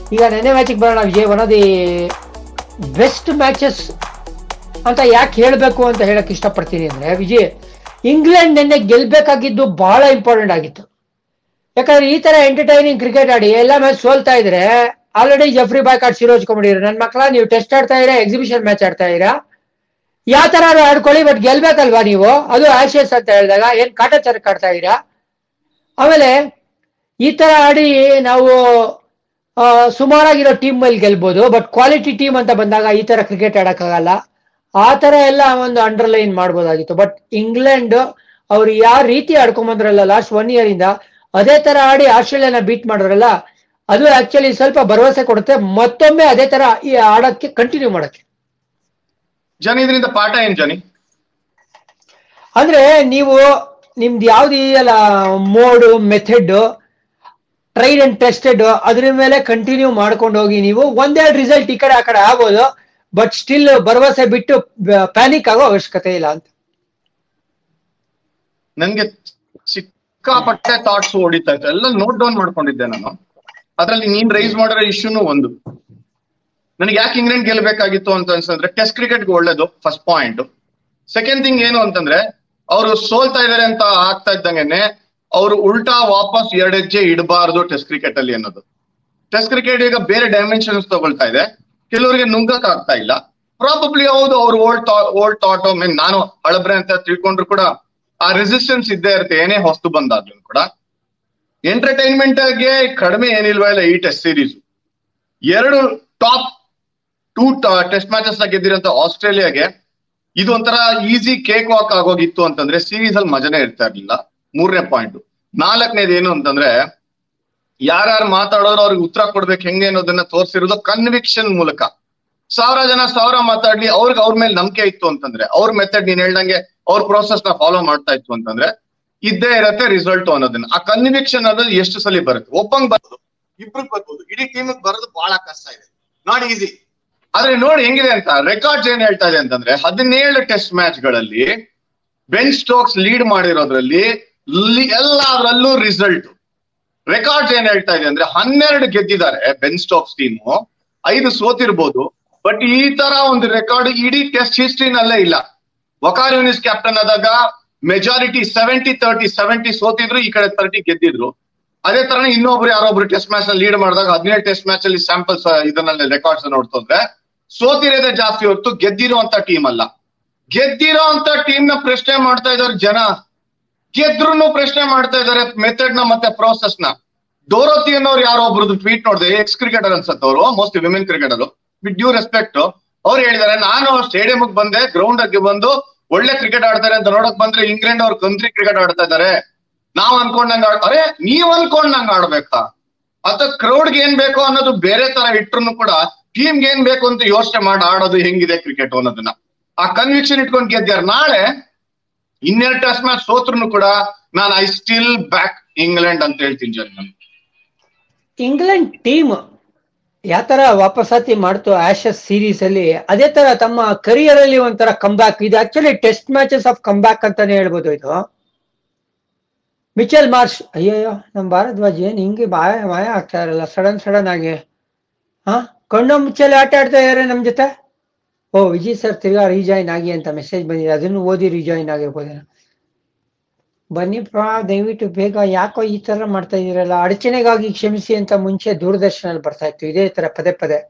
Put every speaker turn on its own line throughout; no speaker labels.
ಈಗ ನೆನ್ನೆ ಮ್ಯಾಚಿಗೆ ಬರೋಣ Vijay one of the best matches ಅಂತ ಯಾಕೆ ಹೇಳಬೇಕು ಅಂತ ಹೇಳಕ್ ಇಷ್ಟಪಡ್ತೀನಿ ಅಂದ್ರೆ ವಿಜಯ್ ಇಂಗ್ಲೆಂಡ್ ನಿನ್ನೆ ಗೆಲ್ಬೇಕಾಗಿದ್ದು ಬಹಳ ಇಂಪಾರ್ಟೆಂಟ್ ಆಗಿತ್ತು ಯಾಕಂದ್ರೆ ಈ ತರ ಎಂಟರ್ಟೈನಿಂಗ್ ಕ್ರಿಕೆಟ್ ಆಡಿ ಎಲ್ಲ ಮ್ಯಾಚ್ ಸೋಲ್ತಾ ಇದ್ರೆ ಆಲ್ರೆಡಿ ಜಫ್ರಿ ಬಾಯ್ ಕಾರ್ಡ್ ಸಿರೋಜ್ಕೊಂಡ್ಬಿಟ್ಟಿರಿ ನನ್ನ ಮಕ್ಕಳ ನೀವು ಟೆಸ್ಟ್ ಆಡ್ತಾ ಇರಾ ಎಕ್ಸಿಬಿಷನ್ ಮ್ಯಾಚ್ ಆಡ್ತಾ ಇರಾ ಯಾವ ತರ ಆಡ್ಕೊಳ್ಳಿ ಬಟ್ ಗೆಲ್ಬೇಕಲ್ವಾ ನೀವು ಅದು ಆಶೇಸ್ ಅಂತ ಹೇಳಿದಾಗ ಏನ್ ಕಾಟಾಚಾರಕ್ಕೆ ಆಡ್ತಾ ಇದ್ದೀರಾ ಆಮೇಲೆ ಈ ತರ ಆಡಿ ನಾವು ಆ, ಸುಮಾರಾಗಿರೋ ಟೀಮ್ ಮೇಲೆ ಗೆಲ್ಬೋದು ಬಟ್ ಕ್ವಾಲಿಟಿ ಟೀಮ್ ಅಂತ ಬಂದಾಗ ಈ ತರ ಕ್ರಿಕೆಟ್ ಆಡಕ್ಕಾಗಲ್ಲ ಆ ತರ ಎಲ್ಲ ಒಂದು ಅಂಡರ್ಲೈನ್ ಮಾಡ್ಬೋದಾಗಿತ್ತು ಬಟ್ ಇಂಗ್ಲೆಂಡ್ ಅವ್ರು ಯಾವ ರೀತಿ ಆಡ್ಕೊಂಬಂದ್ರಲ್ಲ ಲಾಸ್ಟ್ ಒನ್ ಇಯರ್ ಇಂದ ಅದೇ ತರ ಆಡಿ ಆಸ್ಟ್ರೇಲಿಯಾನ ಬೀಟ್ ಮಾಡಿದ್ರಲ್ಲ ಅದು ಆಕ್ಚುಲಿ ಸ್ವಲ್ಪ ಭರವಸೆ ಕೊಡುತ್ತೆ ಮತ್ತೊಮ್ಮೆ ಅದೇ ತರ ಈ ಆಡಕ್ಕೆ ಕಂಟಿನ್ಯೂ ಮಾಡಕ್ಕೆ
ಜನಿ ಇದರಿಂದ ಪಾಠ ಏನ್ ಜನಿ
ಅಂದ್ರೆ ನೀವು ನಿಮ್ದು ಯಾವ್ದು ಇದೆಯಲ್ಲ mode method tried and tested ಅದ್ರ ಮೇಲೆ ಕಂಟಿನ್ಯೂ ಮಾಡ್ಕೊಂಡು ಹೋಗಿ ನೀವು ಒಂದೆರಡು ರಿಸಲ್ಟ್ ಈ ಕಡೆ ಆ ಕಡೆ ಆಗ್ಬೋದು ಬಟ್ ಸ್ಟಿಲ್ ಭರವಸೆ ಬಿಟ್ಟು ಪ್ಯಾನಿಕ್ ಆಗೋ ಅವಶ್ಯಕತೆ ಇಲ್ಲ ಅಂತ
ನನ್ಗೆ ಸಿಕ್ಕಾಪಟ್ಟೆ ಥಾಟ್ಸ್ ಹೊಡಿತಾ ಇತ್ತು ಎಲ್ಲ ನೋಟ್ ಡೌನ್ ಮಾಡ್ಕೊಂಡಿದ್ದೆ ನಾನು ಅದ್ರಲ್ಲಿ ನೀನ್ ರೈಸ್ ಮಾಡಿರೋ ಇಶ್ಯೂನು ಒಂದು ನನಗೆ ಯಾಕೆ ಇಂಗ್ಲೆಂಡ್ ಗೆಲ್ಬೇಕಾಗಿತ್ತು ಅಂತ ಅನ್ಸಂದ್ರೆ ಟೆಸ್ಟ್ ಕ್ರಿಕೆಟ್ಗೆ ಒಳ್ಳೇದು ಫಸ್ಟ್ ಪಾಯಿಂಟ್ ಸೆಕೆಂಡ್ ಥಿಂಗ್ ಏನು ಅಂತಂದ್ರೆ ಅವರು ಸೋಲ್ತಾ ಇದಾರೆ ಅಂತ ಆಗ್ತಾ ಇದ್ದಂಗೆನೆ ಅವರು ಉಲ್ಟಾ ವಾಪಸ್ ಎರಡು ಹೆಜ್ಜೆ ಇಡಬಾರ್ದು ಟೆಸ್ಟ್ ಕ್ರಿಕೆಟ್ ಅಲ್ಲಿ ಅನ್ನೋದು ಟೆಸ್ಟ್ ಕ್ರಿಕೆಟ್ ಈಗ ಬೇರೆ ಡೈಮೆನ್ಷನ್ಸ್ ತಗೊಳ್ತಾ ಇದೆ ಕೆಲವರಿಗೆ ನುಂಗಕ್ ಆಗ್ತಾ ಇಲ್ಲ ಪ್ರಾಬಬ್ಲಿ ಹೌದು ಅವ್ರು ಓಲ್ಡ್ ಓಲ್ಡ್ ಥಾಟ್ ಮೀನ್ ನಾನು ಹಳಬ್ರೆ ಅಂತ ತಿಳ್ಕೊಂಡ್ರು ಕೂಡ ಆ ರೆಸಿಸ್ಟೆನ್ಸ್ ಇದ್ದೇ ಇರುತ್ತೆ ಏನೇ ಹೊಸ್ತು ಬಂದಾಗ್ಲೂ ಕೂಡ ಎಂಟರ್ಟೈನ್ಮೆಂಟ್ ಗೆ ಕಡಿಮೆ ಏನಿಲ್ವಾ ಇಲ್ಲ ಈ ಟೆಸ್ಟ್ ಸೀರೀಸ್ ಎರಡು ಟಾಪ್ ಟೂ ಟೆಸ್ಟ್ ಮ್ಯಾಚಸ್ ಗೆದ್ದಿರೋಂತ ಆಸ್ಟ್ರೇಲಿಯಾಗೆ ಇದು ಒಂಥರ ಈಸಿ ಕೇಕ್ ವಾಕ್ ಆಗೋಗಿತ್ತು ಅಂತಂದ್ರೆ ಸೀರೀಸ್ ಅಲ್ಲಿ ಮಜನೇ ಇರ್ತಾ ಇರ್ಲಿಲ್ಲ ಮೂರನೇ ಪಾಯಿಂಟ್ ನಾಲ್ಕನೇದು ಏನು ಅಂತಂದ್ರೆ ಯಾರ್ಯಾರು ಮಾತಾಡೋರು ಅವ್ರಿಗೆ ಉತ್ತರ ಕೊಡ್ಬೇಕು ಹೆಂಗೆ ಅನ್ನೋದನ್ನ ತೋರಿಸಿರೋದು ಕನ್ವಿಕ್ಷನ್ ಮೂಲಕ ಸಾವಿರ ಜನ ಸಾವಿರ ಮಾತಾಡ್ಲಿ ಅವ್ರಿಗೆ ಅವ್ರ ಮೇಲೆ ನಂಬಿಕೆ ಇತ್ತು ಅಂತಂದ್ರೆ ಅವ್ರ ಮೆಥಡ್ ನೀನ್ ಹೇಳ್ದಂಗೆ ಅವ್ರ ಪ್ರೋಸೆಸ್ ನ ಫಾಲೋ ಮಾಡ್ತಾ ಇತ್ತು ಅಂತಂದ್ರೆ ಇದ್ದೇ ಇರತ್ತೆ ರಿಸಲ್ಟ್ ಅನ್ನೋದನ್ನ ಆ ಕನ್ವಿಕ್ಷನ್ ಅನ್ನೋದು ಎಷ್ಟು ಸಲ ಬರುತ್ತೆ ಒಬ್ಬಂಗ್ ಬರ್ಬೋದು ಇಬ್ರಿಗೆ ಬರ್ಬೋದು ಇಡೀ ಟೀಮ್ ಬರೋದು ಬಹಳ ಕಷ್ಟ ಇದೆ ನಾಟ್ ಈಸಿ ಆದ್ರೆ ನೋಡಿ ಹೆಂಗಿದೆ ಅಂತ ರೆಕಾರ್ಡ್ಸ್ ಏನ್ ಹೇಳ್ತಾ ಇದೆ ಅಂತಂದ್ರೆ ಹದಿನೇಳು ಟೆಸ್ಟ್ ಮ್ಯಾಚ್ ಗಳಲ್ಲಿ ಬೆನ್ ಸ್ಟೋಕ್ಸ್ ಲೀಡ್ ಮಾಡಿರೋದ್ರಲ್ಲಿ ಲಿ- ಎಲ್ಲಾದ್ರಲ್ಲೂ ರಿಸಲ್ಟ್ ರೆಕಾರ್ಡ್ಸ್ ಏನ್ ಹೇಳ್ತಾ ಇದೆ ಅಂದ್ರೆ ಹನ್ನೆರಡು ಗೆದ್ದಿದ್ದಾರೆ ಬೆನ್ ಸ್ಟೋಕ್ಸ್ ಟೀಮು ಐದು ಸೋತಿರ್ಬೋದು ಬಟ್ ಈ ತರ ಒಂದು ರೆಕಾರ್ಡ್ ಇಡೀ ಟೆಸ್ಟ್ ಹಿಸ್ಟ್ರಿನಲ್ಲೇ ಇಲ್ಲ ವಕಾರ್ ಯೂನಿಸ್ ಕ್ಯಾಪ್ಟನ್ ಆದಾಗ ಮೆಜಾರಿಟಿ ಸೆವೆಂಟಿ ತರ್ಟಿ ಸೆವೆಂಟಿ ಸೋತಿದ್ರು ಈ ಕಡೆ ತರ್ಟಿ ಗೆದ್ದಿದ್ರು ಅದೇ ತರ ಇನ್ನೊಬ್ರು ಯಾರೊಬ್ರು ಟೆಸ್ಟ್ ಮ್ಯಾಚ್ ನಲ್ಲಿ ಲೀಡ್ ಮಾಡಿದಾಗ ಹದಿನೇಳು ಟೆಸ್ಟ್ ಮ್ಯಾಚ್ ಅಲ್ಲಿ ಸ್ಯಾಂಪಲ್ಸ್ ಇದನ್ನಲ್ಲಿ ರೆಕಾರ್ಡ್ಸ್ ನೋಡ್ತಂದ್ರೆ ಸೋತಿರೋದೇ ಜಾಸ್ತಿ ಹೊರತು ಗೆದ್ದಿರುವಂತ ಟೀಮ್ ಅಲ್ಲ ಗೆದ್ದಿರೋ ಅಂತ ಟೀಮ್ ನ ಪ್ರಶ್ನೆ ಮಾಡ್ತಾ ಇದಾರೆ ಜನ ಗೆದ್ರುನು ಪ್ರಶ್ನೆ ಮಾಡ್ತಾ ಇದಾರೆ ಮೆಥಡ್ ನ ಮತ್ತೆ ಪ್ರೋಸೆಸ್ ನ ಡೋರೋತಿ ಅನ್ನೋರು ಯಾರೋ ಒಬ್ರದ್ದು ಟ್ವೀಟ್ ನೋಡಿದೆ ಎಕ್ಸ್ ಕ್ರಿಕೆಟರ್ ಅನ್ಸತ್ತೆ ಅವರು mostly women cricketer with due respect ಅವ್ರು ಹೇಳಿದಾರೆ ನಾನು ಸ್ಟೇಡಿಯಂ ಬಂದೆ ಗ್ರೌಂಡ್ ಗೆ ಬಂದು ಒಳ್ಳೆ ಕ್ರಿಕೆಟ್ ಆಡ್ತಾರೆ ಅಂತ ನೋಡಕ್ ಬಂದ್ರೆ ಇಂಗ್ಲೆಂಡ್ ಅವ್ರು ಕಂಟ್ರಿ ಕ್ರಿಕೆಟ್ ಆಡ್ತಾ ಇದಾರೆ ನಾವ್ ಅನ್ಕೊಂಡಂಗ ಅರೆ ನೀವ್ ಅನ್ಕೊಂಡಂಗ ಆಡ್ಬೇಕಾ ಅಥ ಕ್ರೌಡ್ಗೆ ಏನ್ ಬೇಕು ಅನ್ನೋದು ಬೇರೆ ತರ ಇಟ್ರು ಕೂಡ ಟೀಮ್ಗೆ ಏನ್ ಬೇಕು ಅಂತ ಯೋಚನೆ ಮಾಡಿ ಆಡೋದು ಹೆಂಗಿದೆ ಕ್ರಿಕೆಟ್ ಅನ್ನೋದನ್ನ ಆ ಕನ್ವಿಕ್ಷನ್ ಇಟ್ಕೊಂಡು ಗೆದ್ಯಾರ ನಾಳೆ ಇನ್ನೆರಡು ಟೆಸ್ಟ್ ಮ್ಯಾಚ್ ಸೋತ್ರು ಕೂಡ ನಾನು ಐ ಸ್ಟಿಲ್ ಬ್ಯಾಕ್ ಇಂಗ್ಲೆಂಡ್ ಅಂತ ಹೇಳ್ತೀನಿ ಜನ ನಾನು
ಇಂಗ್ಲೆಂಡ್ ಟೀಮ್ ಯಾವ ತರ ವಾಪಸಾತಿ ಮಾಡ್ತು ಆಶಸ್ ಸೀರೀಸ್ ಅಲ್ಲಿ ಅದೇ ತರ ತಮ್ಮ ಕರಿಯರ್ ಅಲ್ಲಿ ಒಂಥರ ಕಂಬ್ಯಾಕ್ ಇದು actually test matches of comeback ಅಂತಾನೆ ಹೇಳ್ಬೋದು ಇದು ಮಿಚೆಲ್ ಮಾರ್ಷ್ ಅಯ್ಯಯ್ಯೋ ನಮ್ಮ ಭಾರದ್ವಾಜ್ ಏನ್ ಹಿಂಗೆ ಮಾಯ ಮಾಯ ಆಗ್ತಾ ಇರಲ್ಲ ಸಡನ್ ಸಡನ್ ಆಗಿ ಹಾ ಕಣ್ಣು ಮುಚ್ಚಲ್ಲಿ ಆಟ ಆಡ್ತಾ ಇದಾರೆ ನಮ್ ಜೊತೆ ಓ ವಿಜಯ್ ಸರ್ ತಿರ್ಗಾ ರಿಜಾಯಿನ್ ಆಗಿ ಅಂತ ಮೆಸೇಜ್ ಬಂದಿದೆ ಅದನ್ನು ಓದಿ ರಿಜಾಯಿನ್ ಆಗಿರ್ಬೋದೇನೋ ಬನ್ನಿಪ್ಪ ದಯವಿಟ್ಟು ಬೇಗ ಯಾಕೋ ಈ ತರ ಮಾಡ್ತಾ ಇದೀರಲ್ಲ ಅಡಚಣೆಗಾಗಿ ಕ್ಷಮಿಸಿ ಅಂತ ಮುಂಚೆ ದೂರದರ್ಶನಲ್ಲಿ ಬರ್ತಾ ಇತ್ತು ಇದೇ ತರ ಪದೇ ಪದೇ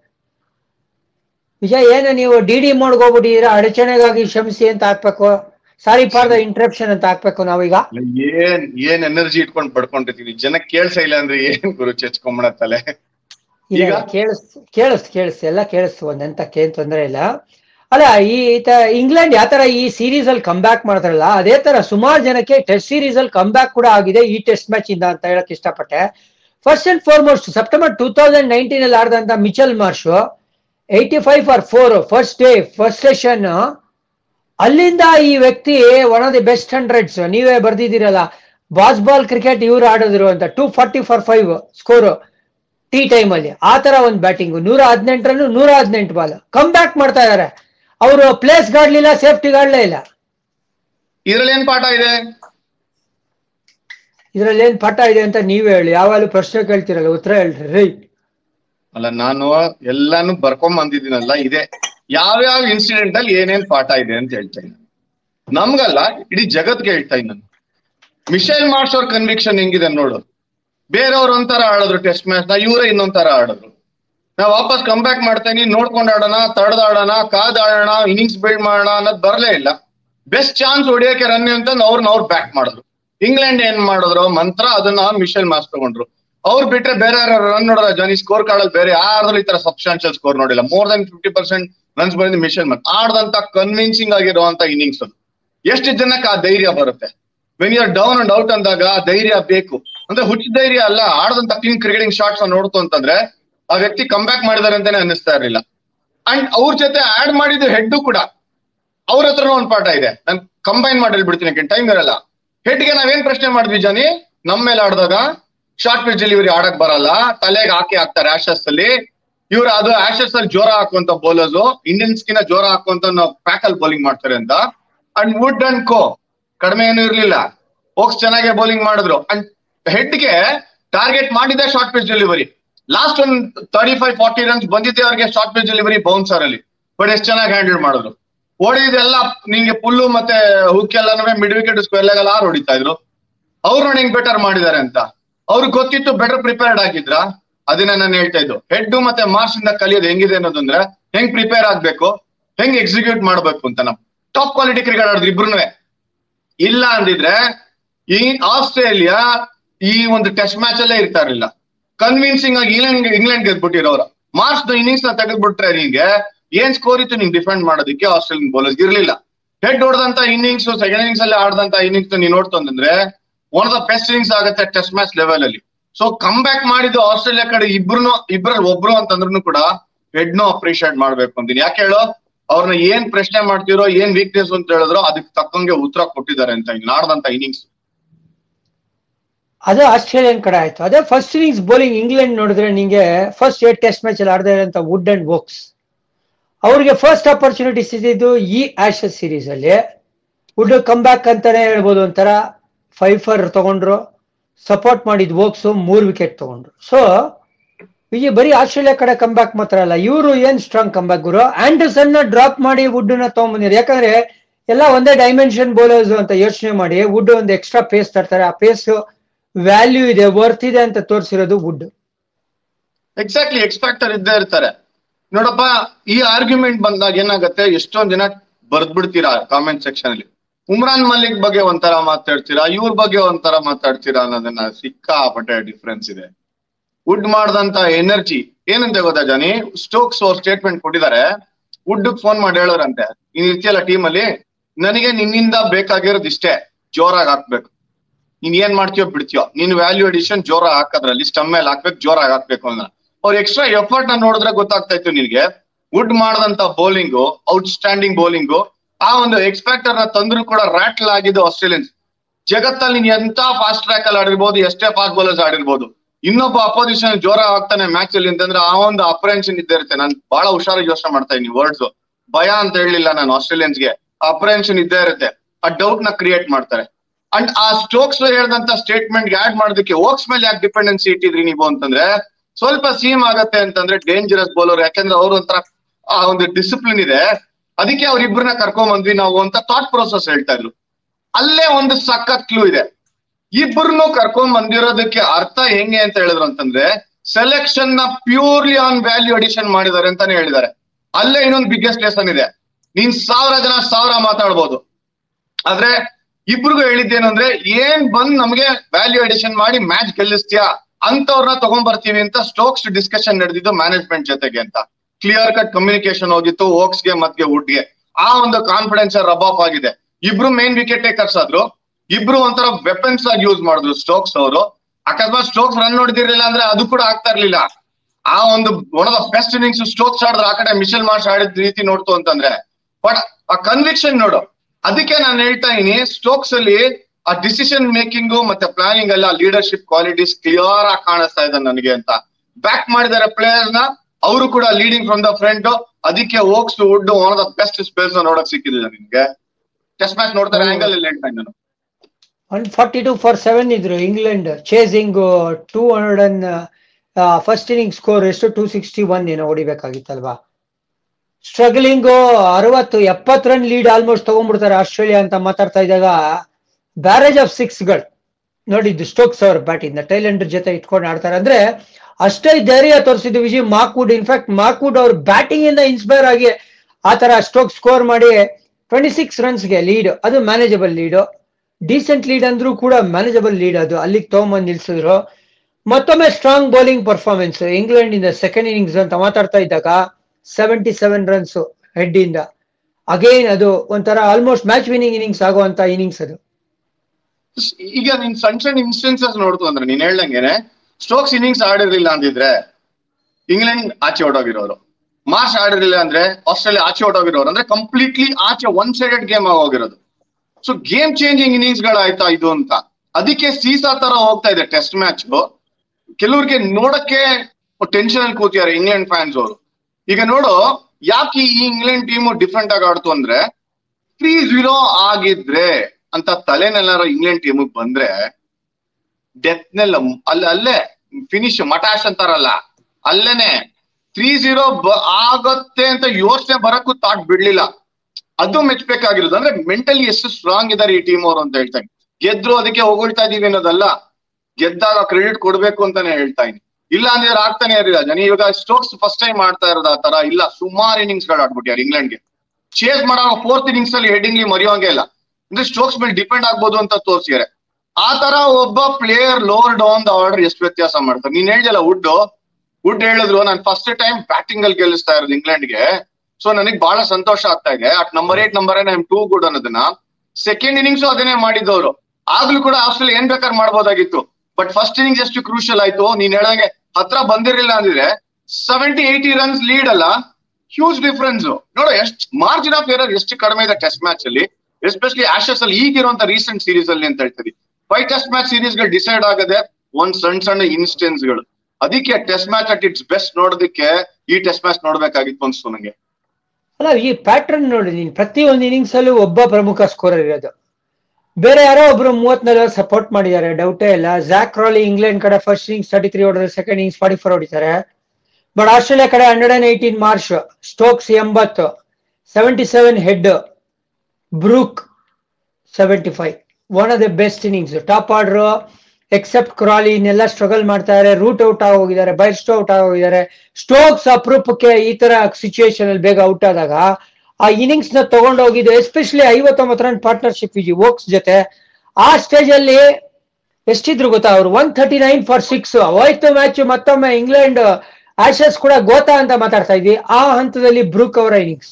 ವಿಜಯ್ ಏನು ನೀವು ಡಿ ಡಿ ಮೋಡ್ಗೆ ಹೋಗ್ಬಿಟ್ಟಿದ್ದೀರಾ ಅಡಚಣೆಗಾಗಿ ಕ್ಷಮಿಸಿ ಅಂತ ಹಾಕ್ಬೇಕು ಸಾರಿ ಫಾರ್ ದ ಇಂಟ್ರಪ್ಷನ್ ಅಂತ ಹಾಕ್ಬೇಕು ನಾವೀಗ
ಏನ್ ಏನ್ ಎನರ್ಜಿ ಇಟ್ಕೊಂಡು ಪಡ್ಕೊಂಡಿರ್ತೀವಿ ಜನ ಕೇಳ್ಸ ಇಲ್ಲ ಅಂದ್ರೆ ಏನ್ ಗುರು ಚೆಚ್ಕೊಂಬಿಡತ್ತಲೆ
ಇಲ್ಲ
ಈಗ?
ಕೇಳಿಸ್ ಕೇಳಿಸ್ ಕೇಳಿಸ್ ಎಲ್ಲ ಕೇಳಿಸ್ತು ಒಂದಂತಕ್ಕೆ ಏನ್ ತೊಂದರೆ ಇಲ್ಲ ಅಲ್ಲ ಈ ತ ಇಂಗ್ಲೆಂಡ್ ಯಾವ ತರ ಈ ಸೀರೀಸ್ ಅಲ್ಲಿ ಕಮ್ ಬ್ಯಾಕ್ ಮಾಡ್ತಾರಲ್ಲ ಅದೇ ತರ ಸುಮಾರು ಜನಕ್ಕೆ ಟೆಸ್ಟ್ ಸೀರೀಸ್ ಅಲ್ಲಿ ಕಮ್ ಬ್ಯಾಕ್ ಕೂಡ ಆಗಿದೆ ಈ ಟೆಸ್ಟ್ ಮ್ಯಾಚ್ ಇಂದ ಅಂತ ಹೇಳಕ್ ಇಷ್ಟಪಟ್ಟೆ first and foremost September two thousand nineteen ಅಲ್ಲಿ ಆಡಿದಂತ Mitchell Marsh eighty five for four first day first session ಅಲ್ಲಿಂದ ಈ ವ್ಯಕ್ತಿ one of the best hundreds ನೀವೇ ಬರ್ದಿದ್ದೀರಲ್ಲ ಬಾಸ್ ಬಾಲ್ ಕ್ರಿಕೆಟ್ ಇವ್ರು ಆಡಿದ್ರು ಅಂತ two forty for five score tea time ಅಲ್ಲಿ ಆ ತರ ಒಂದು ಬ್ಯಾಟಿಂಗ್ ನೂರ ಹದಿನೆಂಟರನ್ನು ನೂರ ಹದಿನೆಂಟು ಬಾಲ್ ಕಮ್ ಬ್ಯಾಕ್ ಮಾಡ್ತಾ ಇದಾರೆ ಅವರು ಪ್ಲೇಸ್ ಗಾಡ್ಲಿಲ್ಲ ಸೇಫ್ಟಿ ಗಾಡ್ಲೇ ಇಲ್ಲ
ಇದ್ರಲ್ಲಿ ಏನ್ ಪಾಠ ಇದೆ
ಇದ್ರಲ್ಲಿ ಏನ್ ಪಾಠ ಇದೆ ಅಂತ ನೀವೇ ಹೇಳಿ ಯಾವಾಗಲೂ ಪ್ರಶ್ನೆ ಕೇಳ್ತಿರಲ್ಲ ಉತ್ತರ ಹೇಳ್ರಿ ರೈ
ಅಲ್ಲ ನಾನು ಎಲ್ಲಾನು ಬರ್ಕೊಂಡ್ ಬಂದಿದ್ದೀನಲ್ಲ ಇದೆ ಯಾವ್ಯಾವ ಇನ್ಸಿಡೆಂಟ್ ಅಲ್ಲಿ ಏನೇನ್ ಪಾಠ ಇದೆ ಅಂತ ಹೇಳ್ತಾ ಇದ್ದೀನಿ ನಮ್ಗಲ್ಲ ಇಡೀ ಜಗತ್ಗೆ ಹೇಳ್ತಾ ಇದ್ದೀನಿ ನಾನು ಮಿಶೈಲ್ ಮಾರ್ಸ್ ಅವ್ರ ಕನ್ವಿಕ್ಷನ್ ಹೆಂಗಿದೆ ನೋಡು ಬೇರೆಯವ್ರು ಒಂಥರ ಆಡಿದ್ರು ಟೆಸ್ಟ್ ಮ್ಯಾಚ್ ನ ಇವರೇ ಇನ್ನೊಂಥರ ಆಡಿದ್ರು ನಾವ್ ವಾಪಸ್ ಕಮ್ ಬ್ಯಾಕ್ ಮಾಡ್ತೇನೆ ನೋಡ್ಕೊಂಡ್ ಆಡೋಣ ತಡೆದಾಡೋಣ ಕಾದಾಡೋಣ ಇನ್ನಿಂಗ್ಸ್ ಬಿಲ್ಡ್ ಮಾಡೋಣ ಅನ್ನೋದು ಬರಲೇ ಇಲ್ಲ ಬೆಸ್ಟ್ ಚಾನ್ಸ್ ಹೊಡಿಯೋಕೆ ರನ್ ಅಂತ ಅವ್ರನ್ನ ಅವ್ರು ಬ್ಯಾಕ್ ಮಾಡಿದ್ರು ಇಂಗ್ಲೆಂಡ್ ಏನ್ ಮಾಡಿದ್ರು ಮಂತ್ರ ಅದನ್ನ ಮಿಶೆಲ್ ಮಾಸ್ ತಗೊಂಡ್ರು ಅವ್ರು ಬಿಟ್ರೆ ಬೇರೆ ರನ್ ನೋಡಿದ್ರ ಜಾನಿ ಸ್ಕೋರ್ ಕಾರ್ಡ್ ಬೇರೆ ಯಾರ್ದ್ರೂ ಈ ತರ ಸಬ್ಸ್ಟಾನ್ಶಿಯಲ್ ಸ್ಕೋರ್ ನೋಡಿಲ್ಲ more than fifty percent runs ಬಂದಿದ್ದು ಮಿಶೆಲ್ ಮಾಸ್ ಆಡ್ದಂತ ಕನ್ವಿನ್ಸಿಂಗ್ ಆಗಿರುವಂತ ಇನ್ನಿಂಗ್ಸ್ ಅದು ಎಷ್ಟು ಜನಕ್ಕೆ ಆ ಧೈರ್ಯ ಬರುತ್ತೆ when you're down and out ಅಂದಾಗ ಆ ಧೈರ್ಯ ಬೇಕು ಅಂದ್ರೆ ಹುಚ್ಚ ಧೈರ್ಯ ಅಲ್ಲ ಆಡದಂತ ಕ್ಲೀನ್ ಕ್ರಿಕೆಟಿಂಗ್ ಶಾಟ್ಸ್ ನೋಡ್ತು ಅಂತಂದ್ರೆ ಆ ವ್ಯಕ್ತಿ ಕಮ್ ಬ್ಯಾಕ್ ಮಾಡಿದಾರೆ ಅಂತಾನೆ ಅನ್ನಿಸ್ತಾ ಇರಲಿಲ್ಲ ಅಂಡ್ ಅವ್ರ ಜೊತೆ ಆಡ್ ಮಾಡಿದ ಹೆಡ್ ಕೂಡ ಅವ್ರ ಹತ್ರನೂ ಒಂದ್ ಪಾಠ ಇದೆ ನಾನು ಕಂಬೈನ್ ಮಾಡಿ ಬಿಡ್ತೀನಿ ಟೈಮ್ ಇರಲ್ಲ ಹೆಡ್ಗೆ ನಾವೇನ್ ಪ್ರಶ್ನೆ ಮಾಡಿದ್ವಿ ಜಾನಿ ನಮ್ಮ ಮೇಲೆ ಆಡಿದಾಗ ಶಾರ್ಟ್ ಪಿಚ್ ಡೆಲಿವರಿ ಆಡಕ್ ಬರಲ್ಲ ತಲೆಗೆ ಹಾಕಿ ಹಾಕ್ತಾರೆ ಆಶಸ್ ಅಲ್ಲಿ ಇವ್ರು ಅದು ಆಶಸ್ ಅಲ್ಲಿ ಜೋರ ಹಾಕುವಂತ ಬೌಲರ್ಸ್ ಇಂಡಿಯನ್ಸ್ ಗಿನ ಜೋರ ಹಾಕುವಂತ ಪ್ಯಾಕಲ್ ಬೌಲಿಂಗ್ ಮಾಡ್ತಾರೆ ಅಂತ ಅಂಡ್ ವುಡ್ ಅಂಡ್ ಕೋ ಕಡಿಮೆ ಏನು ಇರ್ಲಿಲ್ಲ ಹೋಗ್ಸ್ ಚೆನ್ನಾಗಿ ಬೌಲಿಂಗ್ ಮಾಡಿದ್ರು ಅಂಡ್ ಹೆಡ್ಗೆ ಟಾರ್ಗೆಟ್ ಮಾಡಿದ್ದೆ ಶಾರ್ಟ್ ಪಿಚ್ ಡೆಲಿವರಿ ಲಾಸ್ಟ್ ಒಂದ್ ತರ್ಟಿ ಫೈವ್ ಫಾರ್ಟಿ ರನ್ಸ್ ಬಂದಿದ್ದೆ ಅವ್ರಿಗೆ ಶಾರ್ಟ್ ಪಿಚ್ ಡೆಲಿವರಿ ಬೌನ್ಸರ್ ಅಲ್ಲಿ ಬಟ್ ಎಷ್ಟು ಚೆನ್ನಾಗಿ ಹ್ಯಾಂಡಲ್ ಮಾಡಿದ್ರು ಓಡಿದೆಲ್ಲ ನಿಂಗೆ ಪುಲ್ಲು ಮತ್ತೆ ಹುಕ್ ಎಲ್ಲಾನು ಮಿಡ್ ವಿಕೆಟ್ ಸ್ಕ್ವೇರ್ ಲೆಗಲ್ ಆರ್ ಹೊಡಿತಾ ಇದ್ರು ಅವ್ರು ನೋಡಿ ಹಿಂಗ್ ಬೆಟರ್ ಮಾಡಿದ್ದಾರೆ ಅಂತ ಅವ್ರಿಗೆ ಗೊತ್ತಿತ್ತು ಬೆಟರ್ ಪ್ರಿಪೇರ್ಡ್ ಆಗಿದ್ರ ಅದನ್ನ ನಾನು ಹೇಳ್ತಾ ಇದ್ದು ಹೆಡ್ ಮತ್ತೆ ಮಾರ್ಕ್ಸ್ ಇಂದ ಕಲಿಯೋದು ಹೆಂಗಿದೆ ಅನ್ನೋದಂದ್ರೆ ಹೆಂಗ್ ಪ್ರಿಪೇರ್ ಆಗ್ಬೇಕು ಹೆಂಗ್ ಎಕ್ಸಿಕ್ಯೂಟ್ ಮಾಡ್ಬೇಕು ಅಂತ ನಮ್ ಟಾಪ್ ಕ್ವಾಲಿಟಿ ಕ್ರಿಕೆಟ್ ಆಡಿದ್ರು ಇಬ್ರು ಇಲ್ಲ ಅಂದಿದ್ರೆ ಈ ಆಸ್ಟ್ರೇಲಿಯಾ ಈ ಒಂದು ಟೆಸ್ಟ್ ಮ್ಯಾಚ್ ಅಲ್ಲೇ ಇರ್ತಾ ಇರಲಿಲ್ಲ ಕನ್ವಿನ್ಸಿಂಗ್ ಆಗಿ ಇಂಗ್ಲೆಂಡ್ ಇಂಗ್ಲೆಂಡ್ ಗೆದ್ಬಿಟ್ಟಿರೋರು ಮಾರ್ಚ್ ಇನ್ನಿಂಗ್ಸ್ ನ ತೆಗೆದ್ಬಿಟ್ರೆ ನಿಂಗೆ ಏನ್ ಸ್ಕೋರ್ ಇತ್ತು ನಿಂಗೆ ಡಿಫೆಂಡ್ ಮಾಡೋದಕ್ಕೆ ಆಸ್ಟ್ರೇಲಿಯನ್ ಬೌಲರ್ಸ್ ಇರ್ಲಿಲ್ಲ ಹೆಡ್ ಹೊಡೆದಂತ ಇನ್ನಿಂಗ್ಸ್ ಸೆಕೆಂಡ್ ಇನ್ನಿಂಗ್ಸ್ ಅಲ್ಲಿ ಆಡದಂತ ಇನ್ನಿಂಗ್ಸ್ ನೀನ್ ನೋಡ್ತು ಅಂತಂದ್ರೆ one of the best innings ಆಗುತ್ತೆ ಟೆಸ್ಟ್ ಮ್ಯಾಚ್ ಲೆವೆಲ್ ಅಲ್ಲಿ ಸೊ ಕಮ್ ಬ್ಯಾಕ್ ಮಾಡಿದ್ದು ಆಸ್ಟ್ರೇಲಿಯಾ ಕಡೆ ಇಬ್ರು ಇಬ್ರಲ್ಲಿ ಒಬ್ರು ಅಂತಂದ್ರೂ ಕೂಡ ಹೆಡ್ ನು ಅಪ್ರಿಶಿಯೇಟ್ ಮಾಡ್ಬೇಕು ಅಂತೀನಿ ಯಾಕೆ ಹೇಳೋ ಅವ್ರನ್ನ ಏನ್ ಪ್ರಶ್ನೆ ಮಾಡ್ತಿರೋ ಏನ್ ವೀಕ್ನೆಸ್ ಅಂತ ಹೇಳಿದ್ರು ಅದಕ್ಕೆ ತಕ್ಕಂಗೆ ಉತ್ತರ ಕೊಟ್ಟಿದ್ದಾರೆ ಅಂತ ಇಲ್ಲಿ ಆಡದಂತ ಇನ್ನಿಂಗ್ಸ್
ಅದೇ ಆಸ್ಟ್ರೇಲಿಯನ್ ಕಡೆ ಆಯ್ತು ಅದೇ ಫಸ್ಟ್ ಇನ್ನಿಂಗ್ಸ್ ಬೌಲಿಂಗ್ ಇಂಗ್ಲೆಂಡ್ ನೋಡಿದ್ರೆ ನಿಂಗೆ ಫಸ್ಟ್ ಏಟ್ ಟೆಸ್ಟ್ ಮ್ಯಾಚ್ ಅಲ್ಲಿ ಆಡದೇ ಇರೋಂಥ ವುಡ್ ಅಂಡ್ ವೋಕ್ಸ್ ಅವ್ರಿಗೆ ಫಸ್ಟ್ ಆಪರ್ಚುನಿಟಿ ಸಿಕ್ಕಿದ್ದು ಈ ಆಶಸ್ ಸೀರೀಸ್ ಅಲ್ಲಿ ವುಡ್ ಕಮ್ ಬ್ಯಾಕ್ ಅಂತಾನೆ ಹೇಳ್ಬೋದು ಒಂಥರ ಫೈಫರ್ ತಗೊಂಡ್ರು ಸಪೋರ್ಟ್ ಮಾಡಿದ್ ವೋಕ್ಸು ಮೂರ್ ವಿಕೆಟ್ ತಗೊಂಡ್ರು ಸೊ ಈ ಬರೀ ಆಸ್ಟ್ರೇಲಿಯಾ ಕಡೆ ಕಮ್ ಬ್ಯಾಕ್ ಮಾತ್ರ ಅಲ್ಲ ಇವರು ಏನ್ ಸ್ಟ್ರಾಂಗ್ ಕಮ್ ಬ್ಯಾಕ್ ಗುರು ಆಂಡರ್ಸನ್ ನ ಡ್ರಾಪ್ ಮಾಡಿ ವುಡ್ ನ ತಗೊಂಡ್ಬಂದಿರು ಯಾಕಂದ್ರೆ ಎಲ್ಲ ಒಂದೇ ಡೈಮೆನ್ಷನ್ ಬೌಲರ್ಸ್ ಅಂತ ಯೋಚನೆ ಮಾಡಿ ವುಡ್ ಒಂದು ಎಕ್ಸ್ಟ್ರಾ ಪೇಸ್ ತರ್ತಾರೆ ಆ ಪೇಸ್ ವ್ಯಾಲ್ಯೂ ಇದೆ ವರ್ತ್ ಇದೆ ಅಂತ ತೋರಿಸಿರೋದು ವುಡ್
ಎಕ್ಸಾಕ್ಟ್ಲಿ ಎಕ್ಸ್ಪೆಕ್ಟರ್ ಇದ್ದೇ ಇರ್ತಾರೆ ನೋಡಪ್ಪ ಈ ಆರ್ಗ್ಯುಮೆಂಟ್ ಬಂದಾಗ ಏನಾಗುತ್ತೆ ಎಷ್ಟೊಂದ್ ಜನ ಬರ್ದ್ಬಿಡ್ತೀರಾ ಕಾಮೆಂಟ್ ಸೆಕ್ಷನ್ ಅಲ್ಲಿ ಉಮ್ರಾನ್ ಮಲ್ಲಿಕ್ ಬಗ್ಗೆ ಒಂಥರ ಮಾತಾಡ್ತೀರಾ ಇವ್ರ ಬಗ್ಗೆ ಒಂಥರ ಮಾತಾಡ್ತೀರಾ ಅನ್ನೋದನ್ನ ಸಿಕ್ಕಾಪಟ್ಟೆ ಡಿಫ್ರೆನ್ಸ್ ಇದೆ ವುಡ್ ಮಾಡ್ದಂತ ಎನರ್ಜಿ ಏನಂತ ಗೊತ್ತಾ ಜಾನಿ ಸ್ಟೋಕ್ಸ್ ಅವ್ರ ಸ್ಟೇಟ್ಮೆಂಟ್ ಕೊಟ್ಟಿದ್ದಾರೆ ವುಡ್ ಫೋನ್ ಮಾಡಿ ಹೇಳೋರಂತೆ ನೀನ್ ಇರ್ತೀಯಲ್ಲ ಟೀಮ್ ಅಲ್ಲಿ ನನಗೆ ನಿನ್ನಿಂದ ಬೇಕಾಗಿರೋದು ಇಷ್ಟೇ ಜೋರಾಗಿ ಹಾಕ್ಬೇಕು ನೀನ್ ಏನ್ ಮಾಡ್ತೀಯೋ ಬಿಡ್ತೀಯೋ ನೀನ್ ವ್ಯಾಲ್ಯೂ ಅಡಿಷನ್ ಜೋರಾಗಿ ಹಾಕೋದ್ರಲ್ಲಿ ಸ್ಟಮ್ ಮೇಲೆ ಹಾಕ್ಬೇಕು ಜೋರಾಗಿ ಹಾಕ್ಬೇಕು ಅನ್ನ ಅವ್ರ ಎಕ್ಸ್ಟ್ರಾ ಎಫರ್ಟ್ ನ ನೋಡಿದ್ರೆ ಗೊತ್ತಾಗ್ತಾ ಇತ್ತು ನಿನ್ಗೆ ವುಡ್ ಮಾಡದಂತ ಬೌಲಿಂಗು ಔಟ್ಸ್ಟ್ಯಾಂಡಿಂಗ್ ಬೌಲಿಂಗು ಆ ಒಂದು ಎಕ್ಸ್ಪೆಕ್ಟರ್ ನ ತಂದ್ರು ಕೂಡ ರ್ಯಾಟ್ಲ್ ಆಗಿದ್ದು ಆಸ್ಟ್ರೇಲಿಯನ್ಸ್ ಜಗತ್ತಲ್ಲಿ ನೀನ್ ಎಂತ ಫಾಸ್ಟ್ ಟ್ರ್ಯಾಕ್ ಅಲ್ಲಿ ಆಡಿರ್ಬೋದು ಎಷ್ಟೇ ಫಾಸ್ಟ್ ಬೌಲರ್ಸ್ ಆಡಿರ್ಬೋದು ಇನ್ನೊಬ್ಬ ಅಪೋಸಿಷನ್ ಜೋರ ಆಗ್ತಾನೆ ಮ್ಯಾಚ್ ಅಲ್ಲಿ ಅಂತಂದ್ರೆ ಆ ಒಂದು ಅಪ್ರೆನ್ಷನ್ ಇದ್ದೇ ಇರುತ್ತೆ ನಾನು ಬಹಳ ಹುಷಾರಾಗಿ ಯೋಚನೆ ಮಾಡ್ತಾ ಇದ್ದೀನಿ ವರ್ಡ್ಸ್ ಭಯ ಅಂತ ಹೇಳಲಿಲ್ಲ ನಾನು ಆಸ್ಟ್ರೇಲಿಯನ್ಸ್ಗೆ ಅಪ್ರೆನ್ಷನ್ ಇದ್ದೇ ಇರುತ್ತೆ ಆ ಡೌಟ್ ನ ಕ್ರಿಯೇಟ್ ಮಾಡ್ತಾರೆ ಅಂಡ್ ಆ ಸ್ಟೋಕ್ಸ್ ಹೇಳ್ದಂತ ಸ್ಟೇಟ್ಮೆಂಟ್ ಆಡ್ ಮಾಡೋದಕ್ಕೆ ಓಕ್ಸ್ ಮೇಲೆ ಯಾಕೆ ಡಿಪೆಂಡೆನ್ಸಿ ಇಟ್ಟಿದ್ರಿ ನೀವು ಅಂತಂದ್ರೆ ಸ್ವಲ್ಪ ಸೀಮ್ ಆಗತ್ತೆ ಅಂತಂದ್ರೆ ಡೇಂಜರಸ್ ಬೌಲರ್ ಯಾಕಂದ್ರೆ ಅವ್ರ ಒಂಥರ ಆ ಒಂದು ಡಿಸಿಪ್ಲಿನ್ ಇದೆ ಅದಕ್ಕೆ ಅವ್ರಿಬ್ರನ್ನ ಕರ್ಕೊಂಡ್ ಬಂದ್ವಿ ನಾವು ಅಂತ ಥಾಟ್ ಪ್ರೋಸೆಸ್ ಹೇಳ್ತಾ ಇದ್ರು ಅಲ್ಲೇ ಒಂದು ಸಖತ್ ಕ್ಲೂ ಇದೆ ಇಬ್ಬರನ್ನು ಕರ್ಕೊಂಡ್ ಬಂದಿರೋದಕ್ಕೆ ಅರ್ಥ ಹೆಂಗೆ ಅಂತ ಹೇಳಿದ್ರು ಅಂತಂದ್ರೆ ಸೆಲೆಕ್ಷನ್ ನ ಪ್ಯೂರ್ಲಿ ಆನ್ ವ್ಯಾಲ್ಯೂ ಅಡಿಷನ್ ಮಾಡಿದ್ದಾರೆ ಅಂತಾನೆ ಹೇಳಿದ್ದಾರೆ ಅಲ್ಲೇ ಇನ್ನೊಂದು ಬಿಗ್ಗೆಸ್ಟ್ ಲೆಸನ್ ಇದೆ ನೀನ್ ಸಾವಿರ ಜನ ಸಾವಿರ ಮಾತಾಡ್ಬೋದು ಆದ್ರೆ ಇಬ್ರಿಗೂ ಹೇಳಿದ್ದೇನು ಅಂದ್ರೆ ಏನ್ ಬಂದ್ ನಮ್ಗೆ ವ್ಯಾಲ್ಯೂ ಅಡಿಷನ್ ಮಾಡಿ ಮ್ಯಾಚ್ ಗೆಲ್ಲಿಸ್ತೀಯಾ ಅಂತವ್ರನ್ನ ತಗೊಂಡ್ ಬರ್ತೀವಿ ಅಂತ ಸ್ಟೋಕ್ಸ್ ಡಿಸ್ಕಷನ್ ನಡೆದಿದ್ದು ಮ್ಯಾನೇಜ್ಮೆಂಟ್ ಜೊತೆಗೆ ಅಂತ ಕ್ಲಿಯರ್ ಕಟ್ ಕಮ್ಯುನಿಕೇಶನ್ ಹೋಗಿತ್ತು ಓಕ್ಸ್ಗೆ ಮತ್ತೆ ವುಡ್ಗೆ ಆ ಒಂದು ಕಾನ್ಫಿಡೆನ್ಸ್ ರಬ್ ಆಫ್ ಆಗಿದೆ ಇಬ್ರು ಮೇನ್ ವಿಕೆಟ್ ಟೇಕರ್ಸ್ ಆದ್ರು ಇಬ್ರು ಒಂಥರ ವೆಪನ್ಸ್ ಆಗಿ ಯೂಸ್ ಮಾಡಿದ್ರು ಸ್ಟೋಕ್ಸ್ ಅವರು ಅಕಸ್ಮಾತ್ ಸ್ಟೋಕ್ಸ್ ರನ್ ನೋಡಿದಿರ್ಲಿಲ್ಲ ಅಂದ್ರೆ ಅದು ಕೂಡ ಆಗ್ತಾ ಇರ್ಲಿಲ್ಲ ಆ ಒಂದು one of the best innings Stokes ಆಡಿದ್ರೆ ಆ ಕಡೆ ಮಿಶೆಲ್ ಮಾರ್ಷ್ ಆಡಿದ ರೀತಿ ನೋಡ್ತು ಅಂತಂದ್ರೆ ಬಟ್ ಆ ಕನ್ವಿಕ್ಷನ್ ನೋಡು ಅದಕ್ಕೆ ನಾನು ಹೇಳ್ತಾ ಇದೀನಿ ಸ್ಟೋಕ್ಸ್ ಅಲ್ಲಿ ಆ ಡಿಸಿಷನ್ ಮೇಕಿಂಗ್ ಮತ್ತೆ ಪ್ಲಾನಿಂಗ್ ಎಲ್ಲ ಲೀಡರ್ಶಿಪ್ ಕ್ವಾಲಿಟೀಸ್ ಕ್ಲಿಯರ್ ಆಗಿ ಕಾಣಿಸ್ತಾ ಇದೆ ನನಗೆ ಅಂತ ಬ್ಯಾಕ್ ಮಾಡಿದ್ದಾರೆ ಪ್ಲೇಯರ್ಸ್ ನ ಅವರು ಕೂಡ ಲೀಡಿಂಗ್ ಫ್ರಮ್ ದ ಫ್ರಂಟ್ ಅದಕ್ಕೆ Woakes Wood one of the best spells ನೋಡಕ್ ಸಿಕ್ಕಿಲ್ಲ ನಿಮ್ಗೆ ಟೆಸ್ಟ್ ಮ್ಯಾಚ್ ನೋಡ್ತಾರೆ ಆಂಗಲ್ ಅಲ್ಲಿ ಹೇಳ್ತಾ ನಾನು
one forty two for seven ಇದ್ರು England chasing two hundred and first inning score ಎಷ್ಟು ಟೂ ಸಿಕ್ಸ್ಟಿ ಒನ್ ಏನೋ ಹೊಡಿಬೇಕಾಗಿತ್ತಲ್ವಾ ಸ್ಟ್ರಗ್ಲಿಂಗ್ ಅರವತ್ತು ಎಪ್ಪತ್ತು ರನ್ ಲೀಡ್ ಆಲ್ಮೋಸ್ಟ್ ತಗೊಂಡ್ಬಿಡ್ತಾರೆ ಆಸ್ಟ್ರೇಲಿಯಾ ಅಂತ ಮಾತಾಡ್ತಾ ಇದ್ದಾಗ ಬ್ಯಾರೇಜ್ ಆಫ್ ಸಿಕ್ಸ್ ಗಳು ನೋಡಿದ್ದು ಸ್ಟೋಕ್ಸ್ ಅವ್ರ ಬ್ಯಾಟಿಂದ ಟೈಲೆಂಡರ್ ಜೊತೆ ಇಟ್ಕೊಂಡು ಆಡ್ತಾರೆ ಅಂದ್ರೆ ಅಷ್ಟೇ ಧೈರ್ಯ ತೋರಿಸಿದ್ದು ವಿಜಯ್ ಮಾರ್ಕ್ವುಡ್ ಇನ್ಫ್ಯಾಕ್ಟ್ ಮಾರ್ಕ್ವುಡ್ ಅವ್ರ ಬ್ಯಾಟಿಂಗ್ ಇಂದ ಇನ್ಸ್ಪೈರ್ ಆಗಿ ಆ ತರ ಸ್ಟ್ರೋಕ್ ಸ್ಕೋರ್ ಮಾಡಿ ಟ್ವೆಂಟಿ ಸಿಕ್ಸ್ ರನ್ಸ್ಗೆ ಲೀಡ್ ಅದು ಮ್ಯಾನೇಜಬಲ್ ಲೀಡ್ ಡೀಸೆಂಟ್ ಲೀಡ್ ಅಂದ್ರೂ ಕೂಡ ಮ್ಯಾನೇಜಬಲ್ ಲೀಡ್ ಅದು ಅಲ್ಲಿಗೆ ತಗೊಂಬಂದು ನಿಲ್ಸಿದ್ರು ಮತ್ತೊಮ್ಮೆ ಸ್ಟ್ರಾಂಗ್ ಬೌಲಿಂಗ್ ಪರ್ಫಾರ್ಮೆನ್ಸ್ ಇಂಗ್ಲೆಂಡ್ ಇಂದ ಸೆಕೆಂಡ್ ಇನ್ನಿಂಗ್ಸ್ ಅಂತ ಮಾತಾಡ್ತಾ ಇದ್ದಾಗ ಸೆವೆಂಟಿ ಸೆವೆನ್ ರನ್ಸ್ ಹೆಡ್ ಇಂದ ಅಗೈನ್ ಅದು ಒಂಥರ ಆಲ್ಮೋಸ್ಟ್ ಮ್ಯಾಚ್ ವಿನಿಂಗ್ ಇನ್ನಿಂಗ್ಸ್ ಆಗುವಂತ ಇನ್ನಿಂಗ್ಸ್ ಅದು
ಈಗ ನೀನ್ ಸಣ್ಣ ಸಣ್ಣ ಇನ್ಸ್ಟೆನ್ಸಸ್ ನೋಡ್ತು ಅಂದ್ರೆ ನೀನ್ ಹೇಳ್ದಂಗೆನೆ ಸ್ಟೋಕ್ಸ್ ಇನ್ನಿಂಗ್ಸ್ ಆಡಿರ್ಲಿಲ್ಲ ಅಂದಿದ್ರೆ ಇಂಗ್ಲೆಂಡ್ ಆಚೆ ಹೊಟ್ಟೋಗಿರೋರು ಮಾರ್ಚ್ ಆಡಿರ್ಲಿಲ್ಲ ಅಂದ್ರೆ ಆಸ್ಟ್ರೇಲಿಯಾ ಆಚೆ ಹೊಟ್ಟೋಗಿರೋರು ಅಂದ್ರೆ ಕಂಪ್ಲೀಟ್ಲಿ ಆಚೆ ಒನ್ ಸೈಡೆಡ್ ಗೇಮ್ ಆಗೋಗಿರೋದು ಸೊ ಗೇಮ್ ಚೇಂಜಿಂಗ್ ಇನ್ನಿಂಗ್ಸ್ ಗಳಾಯ್ತಾ ಇದು ಅಂತ ಅದಕ್ಕೆ ಸೀಸಾ ತರ ಹೋಗ್ತಾ ಇದೆ ಟೆಸ್ಟ್ ಮ್ಯಾಚ್ ಕೆಲವ್ರಿಗೆ ನೋಡಕ್ಕೆ ಟೆನ್ಷನ್ ಅಲ್ಲಿ ಕೂತಿದ್ದಾರೆ ಇಂಗ್ಲೆಂಡ್ ಫ್ಯಾನ್ಸ್ ಅವರು ಈಗ ನೋಡು ಯಾಕೆ ಈ ಇಂಗ್ಲೆಂಡ್ ಟೀಮ್ ಡಿಫ್ರೆಂಟ್ ಆಗಿ ಆಡ್ತು ಅಂದ್ರೆ ತ್ರೀ ಝೀರೋ ಆಗಿದ್ರೆ ಅಂತ ತಲೆನೆಲ್ಲಾರ ಇಂಗ್ಲೆಂಡ್ ಟೀಮ್ ಬಂದ್ರೆ ಡೆತ್ನೆಲ್ಲ ಅಲ್ಲ ಅಲ್ಲೇ ಫಿನಿಶ್ ಮಟಾಶ್ ಅಂತಾರಲ್ಲ ಅಲ್ಲೇನೆ ತ್ರೀ ಝೀರೋ ಆಗತ್ತೆ ಅಂತ ಯೋಚನೆ ಬರಕ್ಕೂ ತಾಟ್ ಬಿಡ್ಲಿಲ್ಲ ಅದು ಮೆಚ್ಬೇಕಾಗಿರೋದು ಅಂದ್ರೆ ಮೆಂಟಲಿ ಎಷ್ಟು ಸ್ಟ್ರಾಂಗ್ ಇದಾರೆ ಈ ಟೀಮ್ ಅವರು ಅಂತ ಹೇಳ್ತಾ ಇದ್ದೀನಿ ಗೆದ್ರು ಅದಕ್ಕೆ ಹೊಗಳ್ತಾ ಇದೀವಿ ಅನ್ನೋದಲ್ಲ ಗೆದ್ದಾಗ ಕ್ರೆಡಿಟ್ ಕೊಡ್ಬೇಕು ಅಂತಾನೆ ಹೇಳ್ತಾ ಇದ್ದೀನಿ ಇಲ್ಲ ಅಂದ್ರೆ ಆಗ್ತಾನೆ ಇರಲಿಲ್ಲ ಜನ ಇವಾಗ ಸ್ಟೋಕ್ಸ್ ಫಸ್ಟ್ ಟೈಮ್ ಮಾಡ್ತಾ ಇರೋದು ಆ ತರ ಇಲ್ಲ ಸುಮಾರು ಇನ್ನಿಂಗ್ಸ್ ಗಳು ಆಡ್ಬಿಟ್ಟಾರೆ ಇಂಗ್ಲೆಂಡ್ಗೆ ಚೇಸ್ ಮಾಡೋ ಫೋರ್ತ್ ಇನ್ನಿಂಗ್ಸ್ ಅಲ್ಲಿ ಹೆಡಿಂಗ್ಲಿ ಮರೆಯೋಂಗೆ ಇಲ್ಲ ಅಂದ್ರೆ ಸ್ಟೋಕ್ಸ್ ಮೇಲೆ ಡಿಪೆಂಡ್ ಆಗ್ಬೋದು ಅಂತ ತೋರಿಸಿದ್ದಾರೆ ಆ ತರ ಒಬ್ಬ player lower down the order ಎಷ್ಟು ವ್ಯತ್ಯಾಸ ಮಾಡ್ತಾರೆ ನೀನ್ ಹೇಳ್ದಲ್ಲ ವುಡ್ ವುಡ್ ಹೇಳಿದ್ರು ನಾನು ಫಸ್ಟ್ ಟೈಮ್ ಬ್ಯಾಟಿಂಗ್ ಅಲ್ಲಿ ಗೆಲ್ಲಿಸ್ತಾ ಇರೋದು ಇಂಗ್ಲೆಂಡ್ಗೆ ಸೊ ನನಗೆ ಬಹಳ ಸಂತೋಷ ಆಗ್ತಾ ಇದೆ at number eight number I too good ಅನ್ನೋದನ್ನ ಸೆಕೆಂಡ್ ಇನ್ನಿಂಗ್ಸ್ ಅದನ್ನೇ ಮಾಡಿದವರು ಆಗ್ಲೂ ಕೂಡ ಆಸ್ಟ್ರೇಲಿಯಾ ಏನ್ ಬೇಕಾದ್ರೆ ಮಾಡ್ಬೋದಾಗಿತ್ತು ಬಟ್ ಫಸ್ಟ್ ಇನ್ನಿಂಗ್ಸ್ ಎಷ್ಟು ಕ್ರೂಷಲ್ ಆಯ್ತು ನೀನ್ ಹೇಳಂಗೆ ಹತ್ರ ಬಂದಿರಲಿಲ್ಲ ಅಂದಿದ್ರೆ ಸೆವೆಂಟಿ ಏಯ್ಟಿ ರನ್ಸ್ ಲೀಡ್ ಅಲ್ಲ ಹ್ಯೂಜ್ ಡಿಫರೆನ್ಸ್ ನೋಡು ಎಷ್ಟು ಮಾರ್ಜಿನ್ ಆಫ್ ಏರರ್ ಎಷ್ಟು ಕಡಿಮೆ ಇದೆ ಟೆಸ್ಟ್ ಮ್ಯಾಚ್ ಅಲ್ಲಿ ಎಸ್ಪೆಷಲಿ ಆಶಸ್ ಅಲ್ಲಿ ಈಗಿರುವಂತ ರೀಸೆಂಟ್ ಸೀರೀಸ್ ಅಲ್ಲಿ ಅಂತ ಹೇಳ್ತೀವಿ ಫೈವ್ ಟೆಸ್ಟ್ ಮ್ಯಾಚ್ ಸೀರೀಸ್ ಗಳು ಡಿಸೈಡ್ ಆಗದೆ ಒಂದ್ ಸಣ್ಣ ಸಣ್ಣ ಇನ್ಸ್ಟೆನ್ಸ್ ಗಳು ಅದಕ್ಕೆ test match at its best ನೋಡೋದಕ್ಕೆ ಈ ಟೆಸ್ಟ್ ಮ್ಯಾಚ್ ನೋಡ್ಬೇಕಾಗಿತ್ತು ಅನ್ಸ್ತು ನಂಗೆ
ಅಲ್ಲ ಈ ಪ್ಯಾಟರ್ನ್ ನೋಡಿ ನೀನ್ ಪ್ರತಿ ಒಂದು ಇನ್ನಿಂಗ್ಸ್ ಅಲ್ಲೂ ಒಬ್ಬ ಪ್ರಮುಖ ಸ್ಕೋರರ್ ಇರೋದು ಬೇರೆ ಯಾರೋ ಒಬ್ರು ಮೂವತ್ ನಲ್ವತ್ತು ಸಪೋರ್ಟ್ ಮಾಡಿದ್ದಾರೆ ಡೌಟೇ ಇಲ್ಲ ಜಾಕ್ ರಾಲಿ ಇಂಗ್ಲೆಂಡ್ ಕಡೆ ಫಸ್ಟ್ ಇನ್ನಿಂಗ್ಸ್ ತರ್ಟಿ ತ್ರೀ ಹೊಡೆದ್ರೆ ಸೆಕೆಂಡ್ ಇನ್ನಿಂಗ್ಸ್ ಫಾರ್ಟಿ ಫೋರ್ ಹೊಡಿತಾರೆ ಬಟ್ ಆಸ್ಟ್ರೇಲಿಯಾ ಕಡೆ hundred and eighteen Marsh Stokes ಎಂಬತ್ತು seventy seven Head Brook seventy five one of the best innings top order except Crawley ಇನ್ನೆಲ್ಲ struggle ಮಾಡ್ತಾರೆ Root out ಆಗೋಗಿದ್ದಾರೆ Bairstow out ಆಗೋಗಿದ್ದಾರೆ Stokes ಅಪರೂಪಕ್ಕೆ ಈ ತರ ಸಿಚುಯೇಷನ್ ಅಲ್ಲಿ ಬೇಗ ಔಟ್ ಆದಾಗ ಆ ಇನ್ನಿಂಗ್ಸ್ ನ ತಗೊಂಡೋಗಿದ್ದು ಎಸ್ಪೆಷಲಿ ಐವತ್ತೊಂಬತ್ತು ರನ್ ಪಾರ್ಟ್ನರ್ಶಿಪ್ ವಿಜಿ ವೋಕ್ಸ್ ಜೊತೆ ಆ ಸ್ಟೇಜ್ ಅಲ್ಲಿ ಎಷ್ಟಿದ್ರು ಗೊತ್ತಾ ಅವ್ರು one thirty nine for six ಹೋಯ್ತು ಮ್ಯಾಚ್ ಮತ್ತೊಮ್ಮೆ ಇಂಗ್ಲೆಂಡ್ ಆಶಸ್ ಕೂಡ ಗೋತಾ ಅಂತ ಮಾತಾಡ್ತಾ ಇದ್ವಿ ಆ ಹಂತದಲ್ಲಿ ಬ್ರೂಕ್ ಅವರ ಇನ್ನಿಂಗ್ಸ್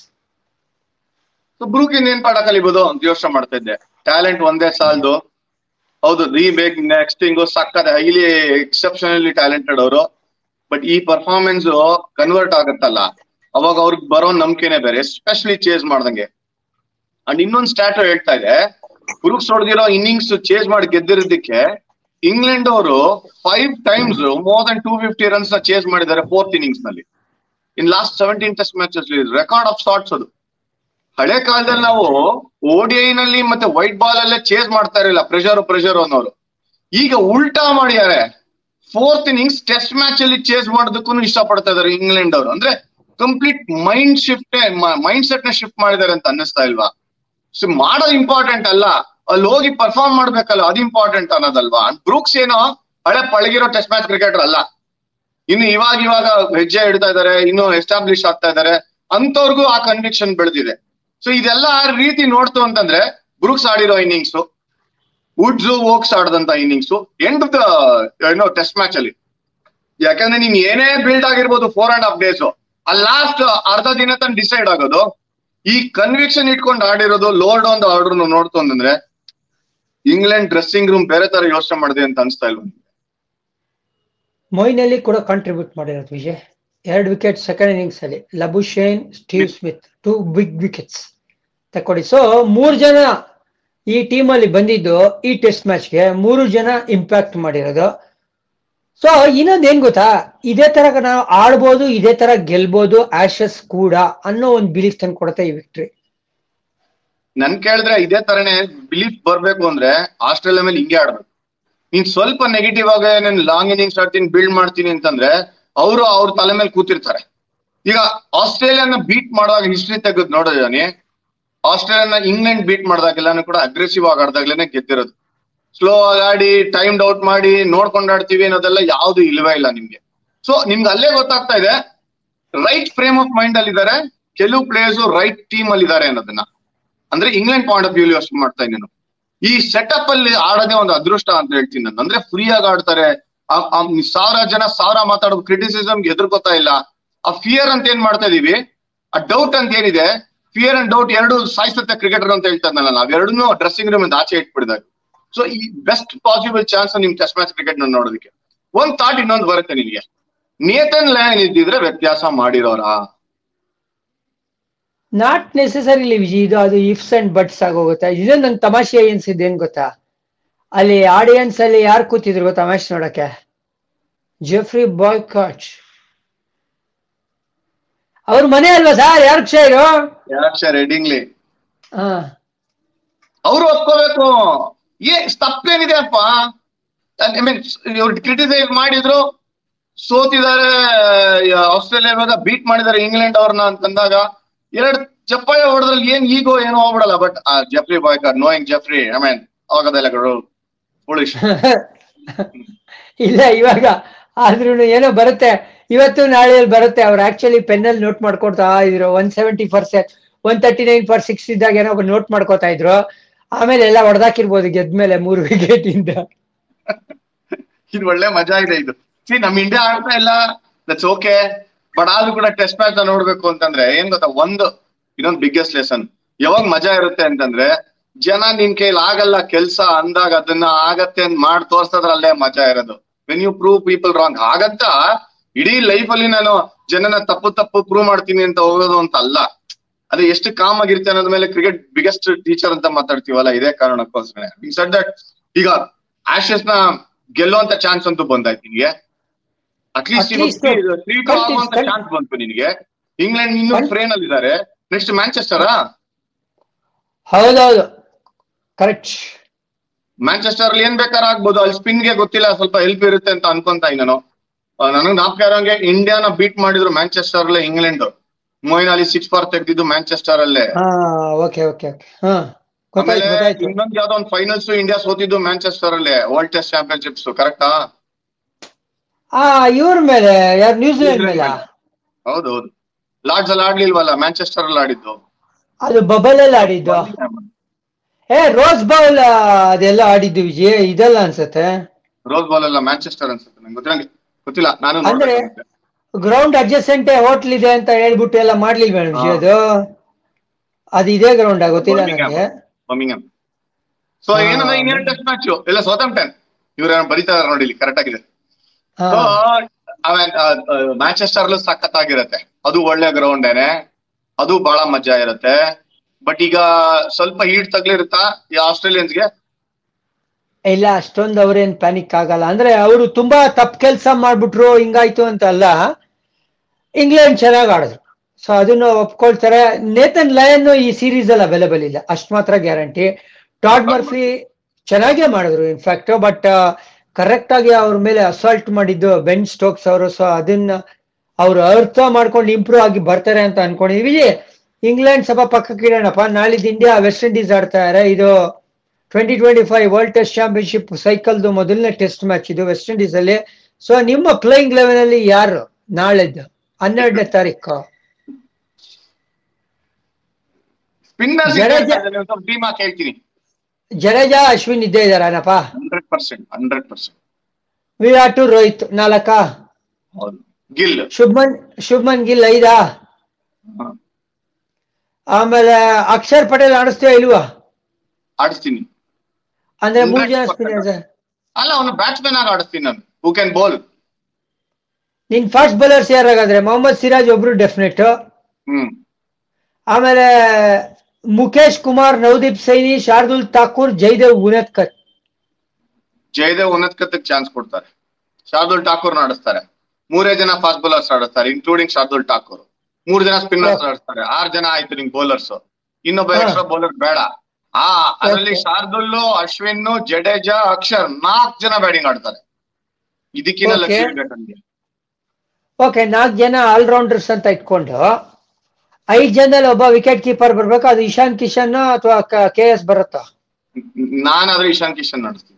ಬ್ರೂಕ್ ಇನ್ನೇನ್ ಪಾಠ ಕಲಿಬಹುದು ಅಂತ ಯೋಚನೆ ಮಾಡ್ತಾ ಇದ್ದೆ ಟ್ಯಾಲೆಂಟ್ ಒಂದೇ ಸಾಲದು ಹೌದು ರೀಬೇಕ್ ನೆಕ್ಸ್ಟ್ ಹಿಂಗು ಸಕ್ಕತ್ ಹೈಲಿ ಎಕ್ಸೆಪ್ಷನಲಿ ಟ್ಯಾಲೆಂಟೆಡ್ ಅವರು ಬಟ್ ಈ ಪರ್ಫಾರ್ಮೆನ್ಸ್ ಕನ್ವರ್ಟ್ ಆಗತ್ತಲ್ಲ ಅವಾಗ ಅವ್ರಿಗೆ ಬರೋ ನಂಬಿಕೆನೆ ಬೇರೆ ಎಸ್ಪೆಷಲಿ ಚೇಸ್ ಮಾಡ್ದಂಗೆ ಅಂಡ್ ಇನ್ನೊಂದು ಸ್ಟ್ಯಾಟ್ ಹೇಳ್ತಾ ಇದೆ ಬ್ರೂಕ್ಸ್ ಹೊಡೆದಿರೋ ಇನ್ನಿಂಗ್ಸ್ ಚೇಸ್ ಮಾಡಿ ಗೆದ್ದಿರೋದಕ್ಕೆ ಇಂಗ್ಲೆಂಡ್ ಅವರು five times more than two fifty runs ನ ಚೇಸ್ ಮಾಡಿದ್ದಾರೆ ಫೋರ್ತ್ ಇನ್ನಿಂಗ್ಸ್ ನಲ್ಲಿ in last seventeen test matches record of shots ಅದು ಹಳೆ ಕಾಲದಲ್ಲಿ ನಾವು ಓಡಿಐ ನಲ್ಲಿ ಮತ್ತೆ ವೈಟ್ ಬಾಲ್ ಅಲ್ಲೇ ಚೇಸ್ ಮಾಡ್ತಾ ಇರಲಿಲ್ಲ ಪ್ರೆಷರ್ ಪ್ರೆಷರ್ ಅನ್ನೋರು ಈಗ ಉಲ್ಟಾ ಮಾಡಿದ್ದಾರೆ ಫೋರ್ತ್ ಇನ್ನಿಂಗ್ಸ್ ಟೆಸ್ಟ್ ಮ್ಯಾಚ್ ಅಲ್ಲಿ ಚೇಸ್ ಮಾಡೋದಕ್ಕೂ ಇಷ್ಟಪಡ್ತಾ ಇದಾರೆ ಇಂಗ್ಲೆಂಡ್ ಅವರು ಅಂದ್ರೆ complete mind shift mind set ನ ಶಿಫ್ಟ್ ಮಾಡಿದ್ದಾರೆ ಅಂತ ಅನ್ನಿಸ್ತಾ ಇಲ್ವಾ ಸೊ ಮಾಡೋದು ಇಂಪಾರ್ಟೆಂಟ್ ಅಲ್ಲ ಅಲ್ಲಿ ಹೋಗಿ ಪರ್ಫಾರ್ಮ್ ಮಾಡ್ಬೇಕಲ್ಲ ಅದು ಇಂಪಾರ್ಟೆಂಟ್ ಅನ್ನೋದಲ್ವಾ ಬ್ರೂಕ್ಸ್ ಏನೋ ಹಳೆ ಪಳಗಿರೋ ಟೆಸ್ಟ್ ಮ್ಯಾಚ್ ಕ್ರಿಕೆಟರ್ ಅಲ್ಲ ಇನ್ನು ಇವಾಗ ಇವಾಗ ಹೆಜ್ಜೆ ಇಡ್ತಾ ಇದಾರೆ ಇನ್ನು ಎಸ್ಟಾಬ್ಲಿಷ್ ಆಗ್ತಾ ಇದಾರೆ ಅಂತವ್ರಿಗೂ ಆ ಕನ್ವಿಕ್ಷನ್ ಬೆಳೆದಿದೆ ಸೊ ಇದೆಲ್ಲ ರೀತಿ ನೋಡ್ತು ಅಂತಂದ್ರೆ ಬ್ರೂಕ್ಸ್ ಆಡಿರೋ ಇನ್ನಿಂಗ್ಸ್ ವುಡ್ಸ್ ವೋಕ್ಸ್ ಆಡದಂತ ಇನ್ನಿಂಗ್ಸ್ ಎಂಡ್ ದ ಏನೋ ಟೆಸ್ಟ್ ಮ್ಯಾಚ್ ಅಲ್ಲಿ ಯಾಕಂದ್ರೆ ನೀನ್ ಏನೇ ಬಿಲ್ಡ್ ಆಗಿರ್ಬೋದು ಫೋರ್ ಅಂಡ್ ಹಾಫ್ ಡೇಸ್ ಆ ಲಾಸ್ಟ್ ಅರ್ಧ ದಿನ ತನ ಡಿಸೈಡ್ ಆಗೋದು ಈ ಕನ್ವಿಕ್ಷನ್ ಇಟ್ಕೊಂಡು ಆಡಿರೋದು ಲೋಡ್ ಆನ್ ದ ಆರ್ಡರ್ ನೋಡ್ತು ಅಂತಂದ್ರೆ ಇಂಗ್ಲೆಂಡ್ ಡ್ರೆಸ್ಸಿಂಗ್ ರೂಮ್ ಬೇರೆ ತರ ಯೋಚನೆ ಮಾಡಿದೆ ಅಂತ ಅನ್ಸ್ತಾ ಇಲ್ವ
ಮೊಯ್ನಲ್ಲಿ ಕೂಡ ಕಾಂಟ್ರಿಬ್ಯೂಟ್ ಮಾಡಿರೋದು ವಿಜಯ್ ಎರಡು ವಿಕೆಟ್ ಸೆಕೆಂಡ್ ಇನ್ನಿಂಗ್ಸ್ ಅಲ್ಲಿ Labuschagne Steve Smith two big wickets ತಕೊಡಿ ಸೊ ಮೂರು ಜನ ಈ ಟೀಮ್ ಅಲ್ಲಿ ಬಂದಿದ್ದು ಈ ಟೆಸ್ಟ್ ಮ್ಯಾಚ್ಗೆ ಮೂರು ಜನ ಇಂಪ್ಯಾಕ್ಟ್ ಮಾಡಿರೋದು ಸೊ ಇನ್ನೊಂದ್ ಏನ್ ಗೊತ್ತಾ ಇದೇ ತರ ನಾವು ಆಡ್ಬೋದು ಇದೇ ತರ ಗೆಲ್ಬೋದು ಆಶಸ್ ಕೂಡ ಅನ್ನೋ ಒಂದು ಬಿಲೀಫ್ ತಂದು ಕೊಡುತ್ತೆ ಈ ವಿಕ್ಟ್ರಿ
ನನ್ ಕೇಳಿದ್ರೆ ಇದೇ ತರನೇ ಬಿಲೀಫ್ ಬರ್ಬೇಕು ಅಂದ್ರೆ ಆಸ್ಟ್ರೇಲಿಯಾ ಮೇಲೆ ಹಿಂಗೆ ಆಡ್ಬೇಕು ನೀನ್ ಸ್ವಲ್ಪ ನೆಗೆಟಿವ್ ಆಗಿ ನಾನು ಲಾಂಗ್ ಇನ್ನಿಂಗ್ಸ್ ಆಡ್ತೀನಿ ಬಿಲ್ಡ್ ಮಾಡ್ತೀನಿ ಅಂತಂದ್ರೆ ಅವರು ಅವ್ರ ತಲೆ ಮೇಲೆ ಕೂತಿರ್ತಾರೆ ಈಗ ಆಸ್ಟ್ರೇಲಿಯಾನ ಬೀಟ್ ಮಾಡುವಾಗ ಹಿಸ್ಟ್ರಿ ತೆಗೆದು ನೋಡೋದಾನಿ ಆಸ್ಟ್ರೇಲಿಯಾನ ಇಂಗ್ಲೆಂಡ್ ಬೀಟ್ ಮಾಡಿದಾಗೆಲ್ಲಾನು ಕೂಡ ಅಗ್ರೆಸಿವ್ ಆಗಿ ಆಡ್ದಾಗ್ಲೇನೆ ಗೆದ್ದಿರೋದು ಸ್ಲೋ ಆಗಿ ಆಡಿ ಟೈಮ್ ಔಟ್ ಮಾಡಿ ನೋಡ್ಕೊಂಡು ಆಡ್ತೀವಿ ಅನ್ನೋದೆಲ್ಲ ಯಾವ್ದು ಇಲ್ವೇ ಇಲ್ಲ ನಿಮ್ಗೆ ಸೊ ನಿಮ್ಗೆ ಅಲ್ಲೇ ಗೊತ್ತಾಗ್ತಾ ಇದೆ ರೈಟ್ ಫ್ರೇಮ್ ಆಫ್ ಮೈಂಡ್ ಅಲ್ಲಿ ಇದಾರೆ ಕೆಲವು ಪ್ಲೇಯರ್ಸ್ ರೈಟ್ ಟೀಮ್ ಅಲ್ಲಿ ಇದಾರೆ ಅನ್ನೋದನ್ನ ಅಂದ್ರೆ ಇಂಗ್ಲೆಂಡ್ ಪಾಯಿಂಟ್ ಆಫ್ ವ್ಯೂ ಯೋಚನೆ ಮಾಡ್ತಾ ಇದ್ದೀನಿ ಈ ಸೆಟಪ್ ಅಲ್ಲಿ ಆಡೋದೇ ಒಂದು ಅದೃಷ್ಟ ಅಂತ ಹೇಳ್ತೀನಿ ನಾನು ಅಂದ್ರೆ ಫ್ರೀ ಆಗಿ ಆಡ್ತಾರೆ ಆ- ಆ ಸಾವಿರ ಜನ ಸಾವಿರ ಮಾತಾಡೋದು ಕ್ರಿಟಿಸಿಸಮ್ ಎದುರ್ಕೋತಾ ಇಲ್ಲ ಆ ಫಿಯರ್ ಅಂತ ಏನ್ ಮಾಡ್ತಾ ಇದೀವಿ ಆ ಡೌಟ್ ಅಂತ ಏನಿದೆ ಫಿಯರ್ ಅಂಡ್ ಡೌಟ್ ಎರಡು ಸಾಯಿಸುತ್ತೆ ಕ್ರಿಕೆಟರ್ ಅಂತ ಹೇಳ್ತಾ ಇದ್ನಲ್ಲ ನಾವ್ ಎರಡನ್ನೂ ಡ್ರೆಸ್ಸಿಂಗ್ ರೂಮ್ ಆಚೆ ಇಟ್ಬಿಡಿದಾಗ ಸೊ ಈ ಬೆಸ್ಟ್ ಪಾಸಿಬಲ್ ಚಾನ್ಸ್ ನಿಮ್ ಟೆಸ್ಟ್ ಮ್ಯಾಚ್ ಕ್ರಿಕೆಟ್ ನೋಡೋದಕ್ಕೆ ಒಂದ್ ಥಾಟ್ ಇನ್ನೊಂದು ಬರುತ್ತೆ ನಿನ್ಗೆ ನೇತನ್ ಲಯನ್ ಇದ್ದಿದ್ರೆ ವ್ಯತ್ಯಾಸ ಮಾಡಿರೋರಾ
ನಾಟ್ ನೆಸೆಸರಿಲಿ ವಿಜಯ್ ಇದು ಅದು ಇಫ್ಸ್ ಅಂಡ್ ಬಟ್ಸ್ ಆಗೋಗುತ್ತೆ ಇದು ನಂಗೆ ತಮಾಷೆ ಅನ್ಸಿದ್ದು ಏನ್ ಗೊತ್ತಾ ಅಲ್ಲಿ ಆಡಿಯನ್ಸ್ ಅಲ್ಲಿ ಯಾರು ಕೂತಿದ್ರು ಗೊತ್ತಾ ಮ್ಯಾಚ್ ನೋಡಕ್ಕೆ ಜೆಫ್ರಿ ಬಾಯ್ ಕಾಚ್ ಅವ್ರ ಮನೆ ಅಲ್ವಾ ಸರ್ ಯಾರು ಕ್ಷಯರು
ಯಾಕ್ಷ ರೆಡ್ಡಿಂಗ್ಲಿ
ಹಾ
ಅವ್ರು ಒಪ್ಕೋಬೇಕು ಏ ತಪ್ಪೇನಿದೆ ಅಪ್ಪ ಐ ಮೀನ್ ಇವ್ರು ಕ್ರಿಟಿಸೈಸ್ ಮಾಡಿದ್ರು ಸೋತಿದ್ದಾರೆ ಆಸ್ಟ್ರೇಲಿಯಾ ಇವಾಗ ಬೀಟ್ ಮಾಡಿದ್ದಾರೆ ಇಂಗ್ಲೆಂಡ್ ಅವ್ರನ್ನ ಅಂತಂದಾಗ ಎರಡ್ ಚಪ್ಪಾಳೆ ಹೊಡೆದ್ರಲ್ಲಿ ಏನ್ ಈಗೋ ಏನೋ ಹೋಗ್ಬಿಡಲ್ಲ but Geoffrey Boycott knowing Geoffrey I mean ಆಗೋದಿಲ್ಲ ಫುಲಿಶ್
ಇಲ್ಲ ಇವಾಗ ಆದ್ರೂ ಏನೋ ಬರುತ್ತೆ ಇವತ್ತು ನಾಳೆಯಲ್ಲಿ ಬರುತ್ತೆ ಅವ್ರು ಆಕ್ಚುಲಿ ಪೆನ್ನಲ್ಲಿ ನೋಟ್ ಮಾಡ್ಕೊಡ್ತಾ ಇದ್ರು one seventy for one thirty nine for six ಇದ್ದಾಗ ಏನೋ ನೋಟ್ ಮಾಡ್ಕೋತಾ ಇದ್ರು ಆಮೇಲೆ ಎಲ್ಲ ಹೊಡೆದಾಕಿರ್ಬೋದು ಗೆದ್ಮೇಲೆ ಮೂರು ವಿಕೆಟ್ ಇಂದ
ಇದು ಒಳ್ಳೆ ಮಜಾ ಇದೆ ಇದು ಸಿ ನಮ್ ಇಂಡಿಯಾ ಆಡ್ತಾ ಇಲ್ಲ ದಟ್ಸ್ ಓಕೆ ಬಟ್ ಆದ್ರೂ ಕೂಡ ಟೆಸ್ಟ್ ಮ್ಯಾಚ್ ನೋಡ್ಬೇಕು ಅಂತಂದ್ರೆ ಏನ್ ಗೊತ್ತಾ ಒಂದು ಇನ್ನೊಂದು ಬಿಗ್ಗೆಸ್ಟ್ ಲೆಸನ್ ಯಾವಾಗ ಮಜಾ ಇರುತ್ತೆ ಅಂತಂದ್ರೆ ಜನ ನಿನ್ ಕೈಲಿ ಆಗಲ್ಲ ಕೆಲ್ಸ ಅಂದಾಗ ಅದನ್ನ ಆಗತ್ತೆ ಅಂತ ಮಾಡಿ ತೋರ್ಸೋದ್ರಲ್ಲೇ ಮಜಾ ಇರೋದು when you prove people wrong ಹಾಗಂತ ಇಡೀ ಲೈಫ್ ಅಲ್ಲಿ ನಾನು ಜನನ ತಪ್ಪು ತಪ್ಪು ಪ್ರೂವ್ ಮಾಡ್ತೀನಿ ಅಂತ ಹೋಗೋದು ಅಂತ ಅಲ್ಲ ಅದು ಎಷ್ಟು ಕಾಮ್ ಆಗಿರುತ್ತೆ ಅನ್ನೋದ್ ಮೇಲೆ ಕ್ರಿಕೆಟ್ ಬಿಗ್ಗೆಸ್ಟ್ ಟೀಚರ್ ಅಂತ ಮಾತಾಡ್ತೀವಲ್ಲ ಇದೇ ಕಾರಣಕ್ಕೋಸ್ಕರ ಸಡ್ ದಟ್ ಈಗ ಆಶಸ್ ನ ಗೆಲ್ಲುವಂತ ಚಾನ್ಸ್ ಅಂತೂ ಬಂದಾಯ್ತು ನಿನ್ಗೆ at least
At least
three to
ಖಂಡಿತ,
ಆಗುವಂತ
ಖಂಡಿತ.
ಚಾನ್ಸ್ ಬಂತು ನಿನ್ಗೆ ಇಂಗ್ಲೆಂಡ್ ಇನ್ನು
ಖಂಡಿತ.
ಫ್ರೇನ್ ಅಲ್ಲಿ ಇದಾರೆ ನೆಕ್ಸ್ಟ್ ಮ್ಯಾಂಚೆಸ್ಟರಾ
ಹೌದೌದು ಕರೆಕ್ಟ್
ಮ್ಯಾಂಚೆಸ್ಟರ್ ಅಲ್ಲಿ ಏನ್ ಬೇಕಾದ್ರೆ ಆಗ್ಬೋದು ಅಲ್ಲಿ ಸ್ಪಿನ್ ಗೆ ಗೊತ್ತಿಲ್ಲ ಸ್ವಲ್ಪ ಹೆಲ್ಪ್ ಇರುತ್ತೆ ಅಂತ ಅನ್ಕೊಂತ ನಾನು ನನಗೆ ನಾಪ್ಕ ಇರೋಂಗೆ ಇಂಡಿಯಾನ ಬೀಟ್ ಮಾಡಿದ್ರು ಮ್ಯಾಂಚೆಸ್ಟರ್ ಅಲ್ಲೇ ಇಂಗ್ಲೆಂಡ್ ಮೊಯಿನ್ ಅಲ್ಲಿ ಸಿಕ್ಸ್ ಫಾರ್ ತೆಗ್ದಿದ್ದು ಮ್ಯಾಂಚೆಸ್ಟರ್ ಅಲ್ಲೇ
ಹಾ ಓಕೆ ಓಕೆ ಓಕೆ ಹಾ
ಆಮೇಲೆ
ಗೊತ್ತಾಯ್ತು ಗೊತ್ತಾಯ್ತು
ಇನ್ನೊಂದ್ ಯಾವ್ದೋ ಒಂದು ಫೈನಲ್ಸ್ ಇಂಡಿಯಾ ಸೋತಿದ್ದು ಮ್ಯಾಂಚೆಸ್ಟರ್ ಅಲ್ಲೇ ವರ್ಲ್ಡ್ ಟೆಸ್ಟ್ ಚಾಂಪಿಯನ್ಶಿಪ್ಸ್ ಕರೆಕ್ಟಾ
ಆ ಇವ್ರ ಮೇಲೆ ಯಾರು ನ್ಯೂಜಿಲೆಂಡ್ ಮೇಲೆ
ಹೌದು ಹೌದು ಲಾರ್ಡ್ಸ್ ಅಲ್ಲಿ ಆಡ್ಲಿಲ್ವಲ್ಲ ಮ್ಯಾಂಚೆಸ್ಟರ್ ಅಲ್ಲಿ ಆಡಿದ್ದು
ಅದು ಬಬಲ್ ಅಲ್ಲಿ ಆಡಿದ್ದು ಏ ರೋಸ್ ಬೌಲ್ ಅದೆಲ್ಲ ಆಡಿದ್ದು ವಿಜಯ್ ಇದೆಲ್ಲ ಅನ್ಸುತ್ತೆ
ರೋಸ್ ಬಾಲ್ ಎಲ್ಲ ಮ್ಯಾಂಚೆಸ್ಟರ್ ಅನ್ಸುತ್ತೆ ನಂಗೆ ಗೊತ್ತಿರಂಗೆ ಗೊತ್ತಿಲ್ಲ ನಾನು
ಅಂದ್ರೆ
ನೋಡ್ಬೇಕು
ಗ್ರೌಂಡ್ ಅಡ್ಜಸೆಂಟ್ ಹೋಟ್ಲ್ ಇದೆ ಅಂತ ಹೇಳ್ಬಿಟ್ಟು ಎಲ್ಲ ಮಾಡ್ಲಿಲ್ವ ವಿಜಯ್ ಅದು ಅದು ಇದೇ ಗ್ರೌಂಡ್ ಗೊತ್ತಿಲ್ಲ ನನಗೆ
ಬರ್ಮಿಂಗಮ್ ಸೊ
ಹಾ.
ಏನಂದ್ರೆ ಇನ್ನೇನು ಟೆಸ್ಟ್ ಮ್ಯಾಚ್ ಎಲ್ಲ ಸೋತಂಪ್ಟನ್ ಇವ್ರ ಬರೀತಾ ಇದಾರೆ ನೋಡಿ ಇಲ್ಲಿ ಕರೆಕ್ಟ್ ಆಗಿದೆ
ಹಾ
ಸೊ ಮ್ಯಾಂಚೆಸ್ಟರ್ ಸಖತ್ತಾಗಿರತ್ತೆ ಅದು ಒಳ್ಳೆ ಗ್ರೌಂಡ್ ಏನೆ ಅದು ಬಹಳ ಮಜಾ ಇರತ್ತೆ ಬಟ್ ಈಗ ಸ್ವಲ್ಪ ಹೀಟ್ ತಗ್ಲಿರುತ್ತಾ ಈ ಆಸ್ಟ್ರೇಲಿಯನ್ಸ್ಗೆ
ಇಲ್ಲ ಅಷ್ಟೊಂದು ಅವ್ರೇನ್ ಪ್ಯಾನಿಕ್ ಆಗಲ್ಲ ಅಂದ್ರೆ ಅವರು ತುಂಬಾ ತಪ್ಪು ಕೆಲಸ ಮಾಡ್ಬಿಟ್ರು ಹಿಂಗಾಯ್ತು ಅಂತ ಅಲ್ಲ ಇಂಗ್ಲೆಂಡ್ ಚೆನ್ನಾಗಿ ಆಡಿದ್ರು ಸೊ ಅದನ್ನು ಒಪ್ಕೊಳ್ತಾರೆ ನೇತನ್ ಲಯನ್ ಈ ಸೀರೀಸ್ ಅಲ್ಲಿ ಅವೈಲೇಬಲ್ ಇಲ್ಲ ಅಷ್ಟ್ ಮಾತ್ರ ಗ್ಯಾರಂಟಿ ಟಾಡ್ ಮರ್ಫಿ ಚೆನ್ನಾಗೇ ಮಾಡಿದ್ರು ಇನ್ಫ್ಯಾಕ್ಟ್ ಬಟ್ ಕರೆಕ್ಟ್ ಆಗಿ ಅವ್ರ ಮೇಲೆ ಅಸಾಲ್ಟ್ ಮಾಡಿದ್ದು ಬೆನ್ ಸ್ಟೋಕ್ಸ್ ಅವರು ಸೊ ಅದನ್ನ ಅವ್ರು ಅರ್ಥ ಮಾಡ್ಕೊಂಡು ಇಂಪ್ರೂವ್ ಆಗಿ ಬರ್ತಾರೆ ಅಂತ ಅನ್ಕೊಂಡಿದೀವಿ ಇಂಗ್ಲೆಂಡ್ ಸ್ವಲ್ಪ ಪಕ್ಕಕ್ಕೆ ಇಡೋಣಪ್ಪ ನಾಳಿದ್ದು ಇಂಡಿಯಾ ವೆಸ್ಟ್ ಇಂಡೀಸ್ ಆಡ್ತಾ ಇದಾರೆ ಇದು twenty twenty five world test championship ಸೈಕಲ್ದು ಮೊದಲನೇ ಟೆಸ್ಟ್ ಮ್ಯಾಚ್ ಇದು ವೆಸ್ಟ್ ಇಂಡೀಸ್ ಅಲ್ಲಿ ಸೊ ನಿಮ್ಮ ಪ್ಲೇಯಿಂಗ್ ಲೆವೆನ್ ಅಲ್ಲಿ ಯಾರು ನಾಳೆದ್ದು ಹನ್ನೆರಡನೇ ತಾರೀಕು
ಸ್ಪಿನ್ನರ್ಸ್
ಜಡೇಜಾ-
ಟೀಮ್ ಹಾಕಿ ಹೇಳ್ತೀನಿ
ಜಡೇಜಾ ಅಶ್ವಿನ್ ಇದ್ದೇ ಇದಾರನಪ್ಪ
hundred percent hundred percent
Virat Rohit ನಾಲ್ಕ
ಹೌದು ಗಿಲ್
ಶುಭ್ಮನ್ ಶುಭ್ಮನ್ ಗಿಲ್ ಐದಾ
ಹ.
ಆಮೇಲೆ ಅಕ್ಷರ್ ಪಟೇಲ್ ಆಡಿಸ್ತೀವ ಇಲ್ವಾ
ಆಡಿಸ್ತೀನಿ
ಅಂದ್ರೆ ಮೂರ್ ಜನ
Hundred
ಸ್ಪಿನ್ನರ್ಸ್
ಅಲ್ಲ ಅವನು ಬ್ಯಾಟ್ಸ್ಮನ್ ಆಗಿ ಆಡಿಸ್ತೀನಿ ನಾನು ಹೂ ಕ್ಯಾನ್ ಬಾಲ್
ನಿನ್ ಫಾಸ್ಟ್ ಬೌಲರ್ಸ್ ಯಾರಾಗಾದ್ರೆ ಮೊಹಮ್ಮದ್ ಸಿರಾಜ್ ಒಬ್ರು ಡೆಫಿನೆಟ್
ಹ್ಮ್
ಆಮೇಲೆ ಮುಖೇಶ್ ಕುಮಾರ್ ನವದೀಪ್ ಸೈನಿ ಶಾರ್ದುಲ್ ಠಾಕೂರ್ ಜೈದೇವ್ ಉನತ್ಕರ್
ಜಯದೇವ್ ಉನ್ನತ್ಕತ್ತಕ್ಕೆ ಚಾನ್ಸ್ ಕೊಡ್ತಾರೆ ಶಾರ್ದುಲ್ ಠಾಕೂರ್ ಆಡಿಸ್ತಾರೆ ಮೂರೇ ಜನ ಫಾಸ್ಟ್ ಬೌಲರ್ಸ್ ಆಡಿಸ್ತಾರೆ ಇನ್ಕ್ಲೂಡಿಂಗ್ ಶಾರ್ದುಲ್ ಠಾಕೂರ್ ಮೂರ್ ಜನ ಸ್ಪಿನ್ನರ್ಸ್ ಆಡಿಸ್ತಾರೆ ಆರ್ ಜನ ಆಯ್ತು ನಿಂಗ್ ಬೌಲರ್ಸ್ ಇನ್ನೊಬ್ಬ
ಹಾ.
ಎಕ್ಸ್ಟ್ರಾ ಬೌಲರ್ ಬೇಡ ಆ ಅದರಲ್ಲಿ
Okay.
ಶಾರ್ದುಲ್ಲು ಅಶ್ವಿನ್ ಜಡೇಜಾ ಅಕ್ಷರ್ ನಾಲ್ಕು ಜನ ಬ್ಯಾಟಿಂಗ್ ಆಡ್ತಾರೆ ಇದಕ್ಕಿನ್ನ
Okay.
ಲಕ್ಷ ಇರ್ಬೇಕು ನನ್ಗೆ
ಓಕೆ ನಾಲ್ಕು ಜನ ಆಲ್ರೌಂಡರ್ಸ್ ಅಂತ ಇಟ್ಕೊಂಡು ಐದ್ ಜನದಲ್ಲಿ ಒಬ್ಬ ವಿಕೆಟ್ ಕೀಪರ್ ಬರ್ಬೇಕು ಅದು ಇಶಾನ್ ಕಿಶನ್ ಅಥವಾ ಕೆ ಎಸ್ ಬರುತ್ತಾ
ನಾನಾದ್ರೆ ಇಶಾನ್ ಕಿಶನ್ ನಡೆಸ್ತೀನಿ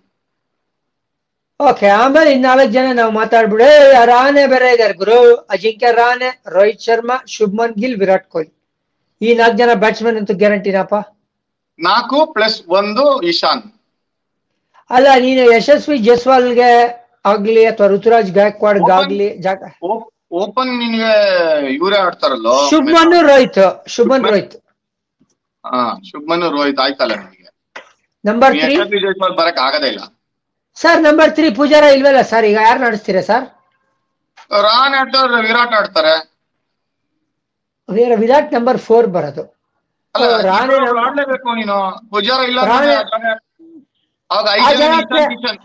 ಓಕೆ ಆಮೇಲೆ ಇನ್ ನಾಲ್ಕು ಜನ ನಾವು ಮಾತಾಡ್ಬಿಡು ಏ, ರಾಣೆ ಬೇರೆ ಇದಾರೆ ಗುರು ಅಜಿಂಕ್ಯ ರಾಣೆ ರೋಹಿತ್ ಶರ್ಮಾ ಶುಭ್ಮನ್ ಗಿಲ್ ವಿರಾಟ್ ಕೊಹ್ಲಿ ಈ ನಾಲ್ಕು ಜನ ಬ್ಯಾಟ್ಸ್ಮನ್ ಅಂತೂ ಗ್ಯಾರಂಟಿನಪ್ಪ
ನಾಲ್ಕು ಪ್ಲಸ್ ಒಂದು ಇಶಾನ್
ಅಲ್ಲ ನೀನು ಯಶಸ್ವಿ ಜೈಸ್ವಾಲ್ಗೆ ಆಗ್ಲಿ ಅಥವಾ ಋತುರಾಜ್ ಗಾಯಕ್ವಾಡ್ ಆಗ್ಲಿ ಜಾಗ
ಓಪನ್ ನಿನ್ಗೆ ಇವರೇ ಆಡ್ತಾರಲ್ಲೋ
ಶುಭ್ಮನ್ ರೋಹಿತ್ ಶುಭ್ಮನ್ ರೋಹಿತ್
ಹಾ ಶುಭ್ಮನ್ ರೋಹಿತ್ ಆಯ್ತಲ್ಲ ನಿಮಗೆ
ನಂಬರ್ ತ್ರೀ
ಯಶಸ್ವಿ ಜೈಸ್ವಾಲ್ ಬರಕ್ ಆಗದೇ ಇಲ್ಲ
ಸರ್ ನಂಬರ್ ತ್ರೀ ಪೂಜಾರ ಇಲ್ವಲ್ಲ ಸರ್ ಈಗ ಯಾರು ನಡೆಸ್ತೀರಾ ಸರ್
ರಾನ್ ಆಡ್ತಾರೆ ವಿರಾಟ್ ಆಡ್ತಾರೆ
ವೀರ ವಿರಾಟ್ ನಂಬರ್ ಫೋರ್ ಬರೋದು
ಅಲ್ಲ
ಓ, ರಾಣೆ
ಇಬ್ರು
ನಮ್ಮ-
ಆಡ್ಲೇಬೇಕು ನೀನು ಪೂಜಾರ ಇಲ್ಲ
ರಾಣೆ-
ಅವಾಗ
ಆ
ಐದು ಜನ
ಜನಕ್ಕೆ-
ಇಶಾನ್ ಕಿಶನ್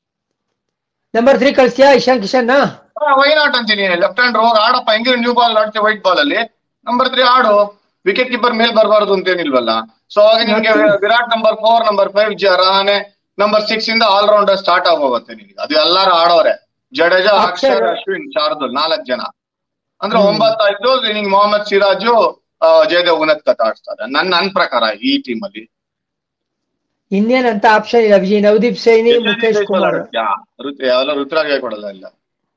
ನಂಬರ್ ತ್ರೀ ಕಳಿಸ್ತೀಯಾ ಇಶಾನ್ ಕಿಶನ್
ವೈನಾಟ್ ಅಂತೀನಿ ಲೆಫ್ಟ್ ಹ್ಯಾಂಡ್ ಹೋಗಿ ಆಡಪ್ಪ ಹೆಂಗಿರೋ ನ್ಯೂ ಬಾಲ್ ಆಡ್ತೀವಿ ವೈಟ್ ಬಾಲ್ ಅಲ್ಲಿ ನಂಬರ್ ತ್ರೀ ಆಡು ವಿಕೆಟ್ ಕೀಪರ್ ಮೇಲ್ ಬರಬಾರ್ದು ಅಂತೇನಿಲ್ವಲ್ಲ ಸೊ ಅವಾಗ ನಿಮ್ಗೆ
ಮತ್ತೆ?
Virat number four number five Rahane number six ಇಂದ ಆಲ್ ರೌಂಡರ್ ಸ್ಟಾರ್ಟ್ ಆಗೋಗುತ್ತೆ ನಿನಗೆ ಅದು ಎಲ್ಲಾರು ಆಡೋರೆ ಜಡೇಜಾ
ಅಕ್ಷರ್.
ಅಕ್ಷರ್ ಅಶ್ವಿನ್ ಶಾರ್ದುಲ್ ನಾಲ್ಕು ಜನ ಅಂದ್ರೆ
ಹ್ಮ್.
ಒಂಬತ್ತಾಯ್ತು ನಿಂಗೆ ಮೊಹಮ್ಮದ್ ಸಿರಾಜು ಆ, ಜಯದೇವ್ ಉನತ್ಕತ್ ಆಡ್ತಾರೆ ನನ್ ನನ್ ಪ್ರಕಾರ ಈ ಟೀಮ್ ಅಲ್ಲಿ
ಇನ್ನೇನಂತ ಆಪ್ಷನ್ ಇಲ್ಲ ವಿಜಯ್ ನವದೀಪ್ ಸೈನಿ ಮುಖೇಶ್ ಕುಮಾರ್
ಯಾ, ಋತು- ಎಲ್ಲ ಋತುರಾಜ್ ಕೊಡಲ್ಲ ಇಲ್ಲ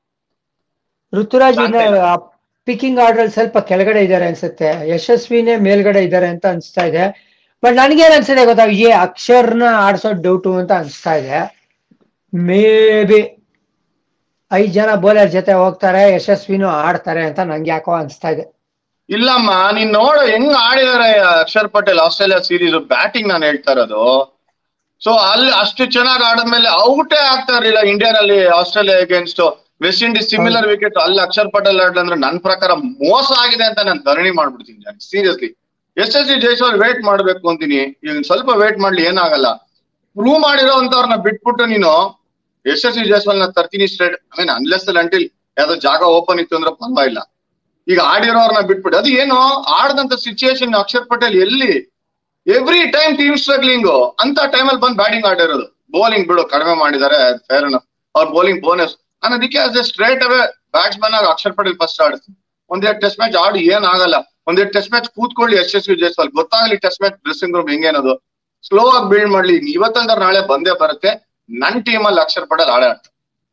ಋತುರಾಜ್
ಸಾಧ್ಯ ಇಲ್ಲ.
ಪಿಕಿಂಗ್ ಆರ್ಡರ್ ಅಲ್ಲಿ ಸ್ವಲ್ಪ ಕೆಳಗಡೆ ಇದ್ದಾರೆ ಅನ್ಸುತ್ತೆ ಯಶಸ್ವಿನೇ ಮೇಲ್ಗಡೆ ಇದ್ದಾರೆ ಅಂತ ಅನ್ಸ್ತಾ ಇದೆ ಬಟ್ ನನ್ಗೇನ್ ಅನ್ಸಿದೆ ಗೊತ್ತಾ ವಿಜಯ್ ಅಕ್ಷರ್ನ ಆಡ್ಸೋದ್ ಡೌಟು ಅಂತ ಅನ್ಸ್ತಾ ಇದೆ ಮೇ ಬಿ ಐದ್ ಜನ ಬೌಲರ್ ಜೊತೆ ಹೋಗ್ತಾರೆ ಯಶಸ್ವಿನೂ ಆಡ್ತಾರೆ ಅಂತ ನಂಗೆ ಯಾಕೋ ಅನ್ಸ್ತಾ ಇದೆ
ಇಲ್ಲಮ್ಮ ನೀನ್ ನೋಡು ಹೆಂಗ್ ಆಡಿದಾರೆ Akshar Patel Australia series batting ನಾನು ಹೇಳ್ತಾ ಇರೋದು ಸೊ ಅಲ್ಲಿ ಅಷ್ಟು ಚೆನ್ನಾಗಿ ಆಡಿದ್ಮೇಲೆ ಔಟೇ ಆಗ್ತಾ ಇರ್ಲಿಲ್ಲ ಇಂಡಿಯನ್ ಅಲ್ಲಿ Australia against West Indies similar wicket ಅಲ್ಲಿ ಅಕ್ಷರ್ ಪಟೇಲ್ ಆಡ್ಲಿ ಅಂದ್ರೆ ನನ್ ಪ್ರಕಾರ ಮೋಸ ಆಗಿದೆ ಅಂತ ನಾನು ಧರಣಿ ಮಾಡ್ಬಿಡ್ತೀನಿ ಸೀರಿಯಸ್ಲಿ ಎಷ್ಟೆಷ್ಟು ಜೈಸ್ವಾಲ್ ವೇಟ್ ಮಾಡ್ಬೇಕು ಅಂತೀನಿ ಈಗ ಸ್ವಲ್ಪ ವೇಟ್ ಮಾಡ್ಲಿ ಏನಾಗಲ್ಲ ಪ್ರೂವ್ ಮಾಡಿರೋ ಅಂತವ್ರನ್ನ ಬಿಟ್ಬಿಟ್ಟು ನೀನು ಯಶಸ್ವಿ ಜೈಸ್ವಾಲ್ ನ ತರ್ತೀನಿ straight I mean unless until ಯಾವ್ದೋ ಜಾಗ ಓಪನ್ ಇತ್ತು ಅಂದ್ರೆ ಪರವಾಗಿಲ್ಲ ಈಗ ಆಡಿರೋರ್ನ ಬಿಟ್ಬಿಟ್ಟು ಅದು ಏನು ಆಡದಂತ ಸಿಚುಯೇಷನ್ ಅಕ್ಷರ್ ಪಟೇಲ್ ಎಲ್ಲಿ ಎವ್ರಿ ಟೈಮ್ ಟೀಮ್ ಸ್ಟ್ರಗ್ಲಿಂಗ್ ಅಂತ ಟೈಮಲ್ಲಿ ಬಂದು ಬ್ಯಾಟಿಂಗ್ ಆಡಿರೋದು ಬೌಲಿಂಗ್ ಬಿಡು ಕಡಿಮೆ ಮಾಡಿದ್ದಾರೆ ಫೇರ್ ಅವ್ರ ಬೌಲಿಂಗ್ ಬೋನಸ್ ನಾನು ಅದಕ್ಕೆ as a straight away batsman ಆಗಿ ಅಕ್ಷರ್ ಪಟೇಲ್ ಫಸ್ಟ್ ಆಡ್ತೀನಿ ಒಂದೆರಡು ಟೆಸ್ಟ್ ಮ್ಯಾಚ್ ಆಡಿ ಏನ್ ಆಗಲ್ಲ ಒಂದೆರಡು ಟೆಸ್ಟ್ ಮ್ಯಾಚ್ ಕೂತ್ಕೊಳ್ಳಿ ಯಶಸ್ವಿ ಜೈಸ್ವಾಲ್ ಗೊತ್ತಾಗಲಿ ಟೆಸ್ಟ್ ಮ್ಯಾಚ್ ಡ್ರೆಸ್ಸಿಂಗ್ ರೂಮ್ ಹೆಂಗೇನದು ಸ್ಲೋ ಆಗಿ ಬಿಲ್ಡ್ ಮಾಡ್ಲಿ ಇವತ್ತಂದ್ರೆ ನಾಳೆ ಬಂದೇ ಬರುತ್ತೆ ನನ್ ಟೀಮಲ್ಲಿ ಅಕ್ಷರ್ ಪಟೇಲ್ ಆಡೇ ಆಡ್ತಾರೆ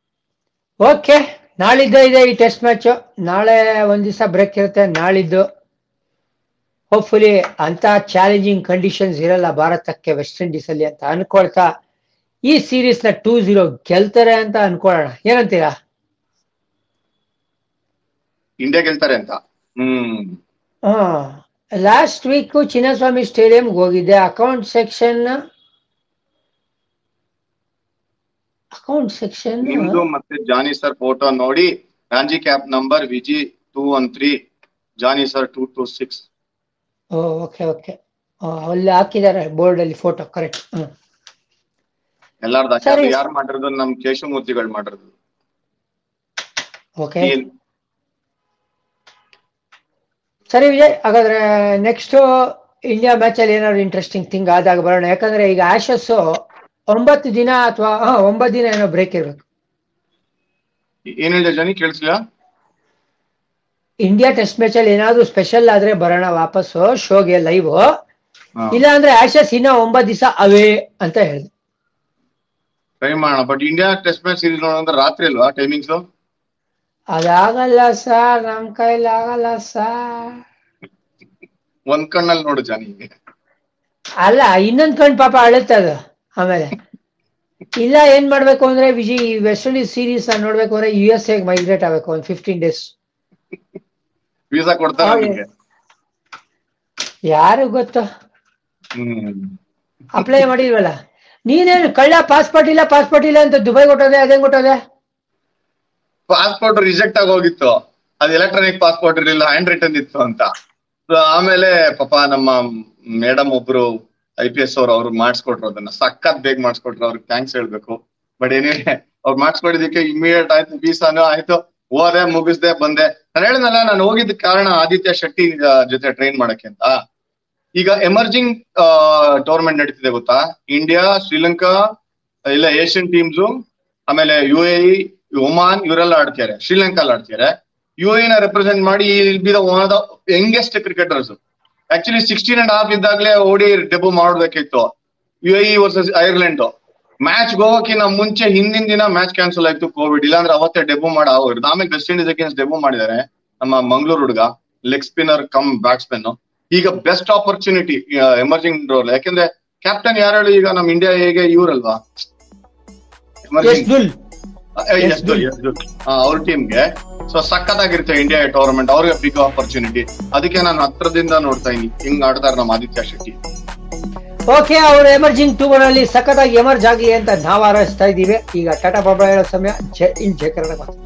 ಓಕೆ ನಾಳಿದ್ದು ಇದೆ ಈ ಟೆಸ್ಟ್ ಮ್ಯಾಚ್ ನಾಳೆ ಒಂದ್ ದಿವಸ ಬ್ರೇಕ್ ಇರುತ್ತೆ ನಾಳಿದ್ದು ಹೋಪ್ಫುಲಿ ಅಂತ ಚಾಲೆಂಜಿಂಗ್ ಕಂಡೀಷನ್ಸ್ ಇರಲ್ಲ ಭಾರತಕ್ಕೆ ವೆಸ್ಟ್ ಇಂಡೀಸ್ ಅಲ್ಲಿ ಅಂತ ಅನ್ಕೊಳ್ತಾ ಈ ಸೀರೀಸ್ ನ ಟೂ ಜೀರೋ ಗೆಲ್ತಾರೆ ಅಂತ ಅನ್ಕೊಳ್ಳೋಣ ಏನಂತೀರಾ
ಇಂಡಿಯಾ ಗೆಲ್ತಾರೆ ಅಂತ ಹ್ಮ್
ಹಾ ಲಾಸ್ಟ್ ವೀಕ್ ಚಿನ್ನಸ್ವಾಮಿ ಸ್ಟೇಡಿಯಂಗೆ ಹೋಗಿದ್ದೆ ಅಕೌಂಟ್ ಸೆಕ್ಷನ್ ಅಕೌಂಟ್ ಸೆಕ್ಷನ್
ನಿಮ್ದು ಮತ್ತೆ ಜಾನಿ ಸರ್ ಫೋಟೋ ನೋಡಿ ರಾಂಜಿ ಕ್ಯಾಪ್ ನಂಬರ್ ವಿಜಿ two one three Johnny sir two two six
okay okay ಅಲ್ಲಿ ಹಾಕಿದ್ದಾರೆ ಬೋರ್ಡ್ ಅಲ್ಲಿ ಫೋಟೋ ಕರೆಕ್ಟ್ ಹ್ಮ್
ಎಲ್ಲಾರ್ದು
ಸರಿ.
ಯಾರು ಮಾಡಿರೋದು ನಮ್ ಕೇಶವಮೂರ್ತಿಗಳು ಮಾಡಿರೋದು
ಓಕೆ
ಏನ್-
ಸರಿ ವಿಜಯ್ ಹಾಗಾದ್ರೆ ನೆಕ್ಸ್ಟ್ ಇಂಡಿಯಾ ಮ್ಯಾಚ್ ಅಲ್ಲಿ ಏನಾದ್ರು ಇಂಟ್ರೆಸ್ಟಿಂಗ್ ಥಿಂಗ್ ಆದಾಗ ಬರೋಣ ಯಾಕಂದ್ರೆ ಈಗ ಆಶಸ್ ಒಂಬತ್ತು ದಿನ ಅಥವಾ ಒಂಬತ್ತು ದಿನ ಏನೋ ಬ್ರೇಕ್ ಇರ್ಬೇಕು
ಏನ್ ಹೇಳಿದೆ ಜಾನಿ ಕೇಳಿಸ್ಲಿಲ್ಲ
ಇಂಡಿಯಾ ಟೆಸ್ಟ್ ಮ್ಯಾಚ್ ಅಲ್ಲಿ ಏನಾದ್ರು ಸ್ಪೆಷಲ್ ಆದ್ರೆ ಬರೋಣ ವಾಪಸ್ಸು ಶೋಗೆ ಲೈವ್
ಹಾ.
ಇಲ್ಲ ಅಂದ್ರೆ ಆಶಸ್ ಇನ್ನ ಒಂಬತ್ತು ದಿವಸ ಅವೇ ಅಂತ ಹೇಳಿದೆ
ಟ್ರೈ ಮಾಡೋಣ but India test match series ನೋಡೋದಂದ್ರೆ ರಾತ್ರಿ ಅಲ್ವಾ ಟೈಮಿಂಗ್ಸ್
ಅದಾಗಲ್ಲ ಸರ್ ನಮ್ ಕೈಲಿ ಆಗಲ್ಲ ಸರ್
ಒಂದ್ ಕಣ್ಣಲ್ಲಿ ನೋಡು ಜಾನಿ
ಅಲ್ಲ ಇನ್ನೊಂದ್ ಕಣ್ ಪಾಪ ಅಳುತ್ತೆ ಅದು ಆಮೇಲೆ ಇಲ್ಲ ಏನ್ ಮಾಡ್ಬೇಕು ಅಂದ್ರೆ ವಿಜಯ್ ವೆಸ್ಟ್ ಇಂಡೀಸ್ ಸೀರೀಸ್ ನೋಡ್ಬೇಕು ಅಂದ್ರೆ ಯು ಎಸ್ ಎಗ್ ಮೈಗ್ರೇಟ್ ಆಗ್ಬೇಕು ಒಂದ್ ಫಿಫ್ಟೀನ್ ಡೇಸ್
ವೀಸಾ ಕೊಡ್ತಾರ
ಹಾಗೆ.
ನಿಮ್ಗೆ
ಯಾರು ಗೊತ್ತು
ಹ್ಮ್
ಅಪ್ಲೈ ಮಾಡಿಲ್ವಲ್ಲ ನೀನೇನು ಕಳ್ಳ ಪಾಸ್ಪೋರ್ಟ್ ಇಲ್ಲ ಪಾಸ್ಪೋರ್ಟ್ ಇಲ್ಲ ಅಂತ ದುಬೈ ಕೊಟ್ಟೋದೆ ಅದೇನ್ ಕೊಟ್ಟೋದೆ
ಪಾಸ್ಪೋರ್ಟ್ ರಿಜೆಕ್ಟ್ ಆಗಿ ಹೋಗಿತ್ತು ಅದು ಎಲೆಕ್ಟ್ರಾನಿಕ್ ಪಾಸ್ಪೋರ್ಟ್ ಇರಲಿಲ್ಲ ಹ್ಯಾಂಡ್ ರಿಟರ್ನ್ ಇತ್ತು ಅಂತ So ಆಮೇಲೆ ಪಾಪ ನಮ್ಮ ಮೇಡಮ್ ಒಬ್ರು ಐ ಪಿ ಎಸ್ ಅವ್ರು ಅವ್ರು ಮಾಡಿಸ್ಕೊಟ್ರು ಅದನ್ನ ಸಖತ್ ಬೇಗ ಮಾಡಿಸ್ಕೊಟ್ರು ಅವ್ರಿಗೆ ಥ್ಯಾಂಕ್ಸ್ ಹೇಳ್ಬೇಕು ಬಟ್ ಏನಿದೆ ಅವ್ರು ಮಾಡಿಸ್ಕೊಡಿದಕ್ಕೆ ಇಮಿಡಿಯೇಟ್ ಆಯ್ತು ವೀಸಾನು ಆಯ್ತು ಹೋದೆ ಮುಗಿಸ್ದೆ ಬಂದೆ ನಾನು ಹೇಳಿದ್ನಲ್ಲ ನಾನು ಹೋಗಿದ್ದ ಕಾರಣ ಆದಿತ್ಯ ಶೆಟ್ಟಿ ಆ, ಜೊತೆ ಟ್ರೈನ್ ಮಾಡಕ್ಕೆ ಅಂತ ಈಗ ಎಮರ್ಜಿಂಗ್ ಟೂರ್ನಮೆಂಟ್ ನಡೀತಿದೆ ಗೊತ್ತಾ ಇಂಡಿಯಾ ಶ್ರೀಲಂಕಾ ಇಲ್ಲ ಏಷ್ಯನ್ ಟೀಮ್ಸ್ ಆಮೇಲೆ ಯು ಎ ಒಮಾನ್ ಇವರೆಲ್ಲ ಆಡ್ತಾರೆ ಶ್ರೀಲಂಕಾ ಆಡ್ತಾರೆ ಯು ಎ ನ ರೆಪ್ರೆಸೆಂಟ್ ಮಾಡಿ be the one of the youngest cricketers actually sixteen and half ಇದ್ದಾಗಲೇ ಓಡಿ ಡೆಬು ಮಾಡ್ಬೇಕಿತ್ತು U A versus Ireland match ಹೋಗೋಕ್ಕಿಂತ ಮುಂಚೆ ಹಿಂದಿನ ದಿನ ಮ್ಯಾಚ್ ಕ್ಯಾನ್ಸಲ್ ಆಯ್ತು ಕೋವಿಡ್ ಇಲ್ಲಾಂದ್ರೆ ಅವತ್ತೇ ಡೆಬು ಮಾಡಿ ಆಗೋಗಿರೋದು ಆಮೇಲೆ ವೆಸ್ಟ್ ಇಂಡೀಸ್ ಅಗೇನ್ಸ್ಟ್ ಡೆಬು ಮಾಡಿದ್ದಾರೆ ನಮ್ಮ ಮಂಗಳೂರು ಹುಡುಗ ಲೆಗ್ ಸ್ಪಿನ್ನರ್ ಕಮ್ ಬ್ಯಾಟ್ಸ್ಮನ್ ಈಗ ಬೆಸ್ಟ್ ಆಪರ್ಚುನಿಟಿ ಎಮರ್ಜಿಂಗ್ ರೋಲ್ ಯಾಕೆಂದ್ರೆ ಕ್ಯಾಪ್ಟನ್ ಯಾರು ಹೇಳಿ ಈಗ ನಮ್ಮ ಇಂಡಿಯಾ ಹೇಗೆ ಇವ್ರಲ್ವಾ
ಎಸ್ ದುಲ್
ಎಸ್ ಅವ್ರ ಟೀಮ್ಗೆ ಸೊ ಸಖತ್ತಾಗಿರುತ್ತೆ ಇಂಡಿಯಾ ಟೂರ್ನಮೆಂಟ್ ಅವ್ರಿಗೆ ಬಿಗ್ ಆಪರ್ಚುನಿಟಿ ಅದಕ್ಕೆ ನಾನು ಹತ್ರದಿಂದ ನೋಡ್ತಾ ಇದೀನಿ ಹಿಂಗ್ ಆಡ್ತಾರೆ ನಮ್ಮ ಆದಿತ್ಯ ಶೆಟ್ಟಿ
ಓಕೆ ಅವರು ಎಮರ್ಜಿಂಗ್ ಟೂರ್ ಅಲ್ಲಿ ಸಖತ್ತಾಗಿ ಎಮರ್ಜ್ ಆಗಲಿ ಅಂತ ನಾವು ಹಾರೈಸ್ತಾ ಇದ್ದೀವಿ ಈಗ ಟಾಟಾ ಬಾಬಾ ಹೇಳೋ ಸಮಯ ಜೈ ಇನ್ ಜೈ ಕರ್ನಾಟಕ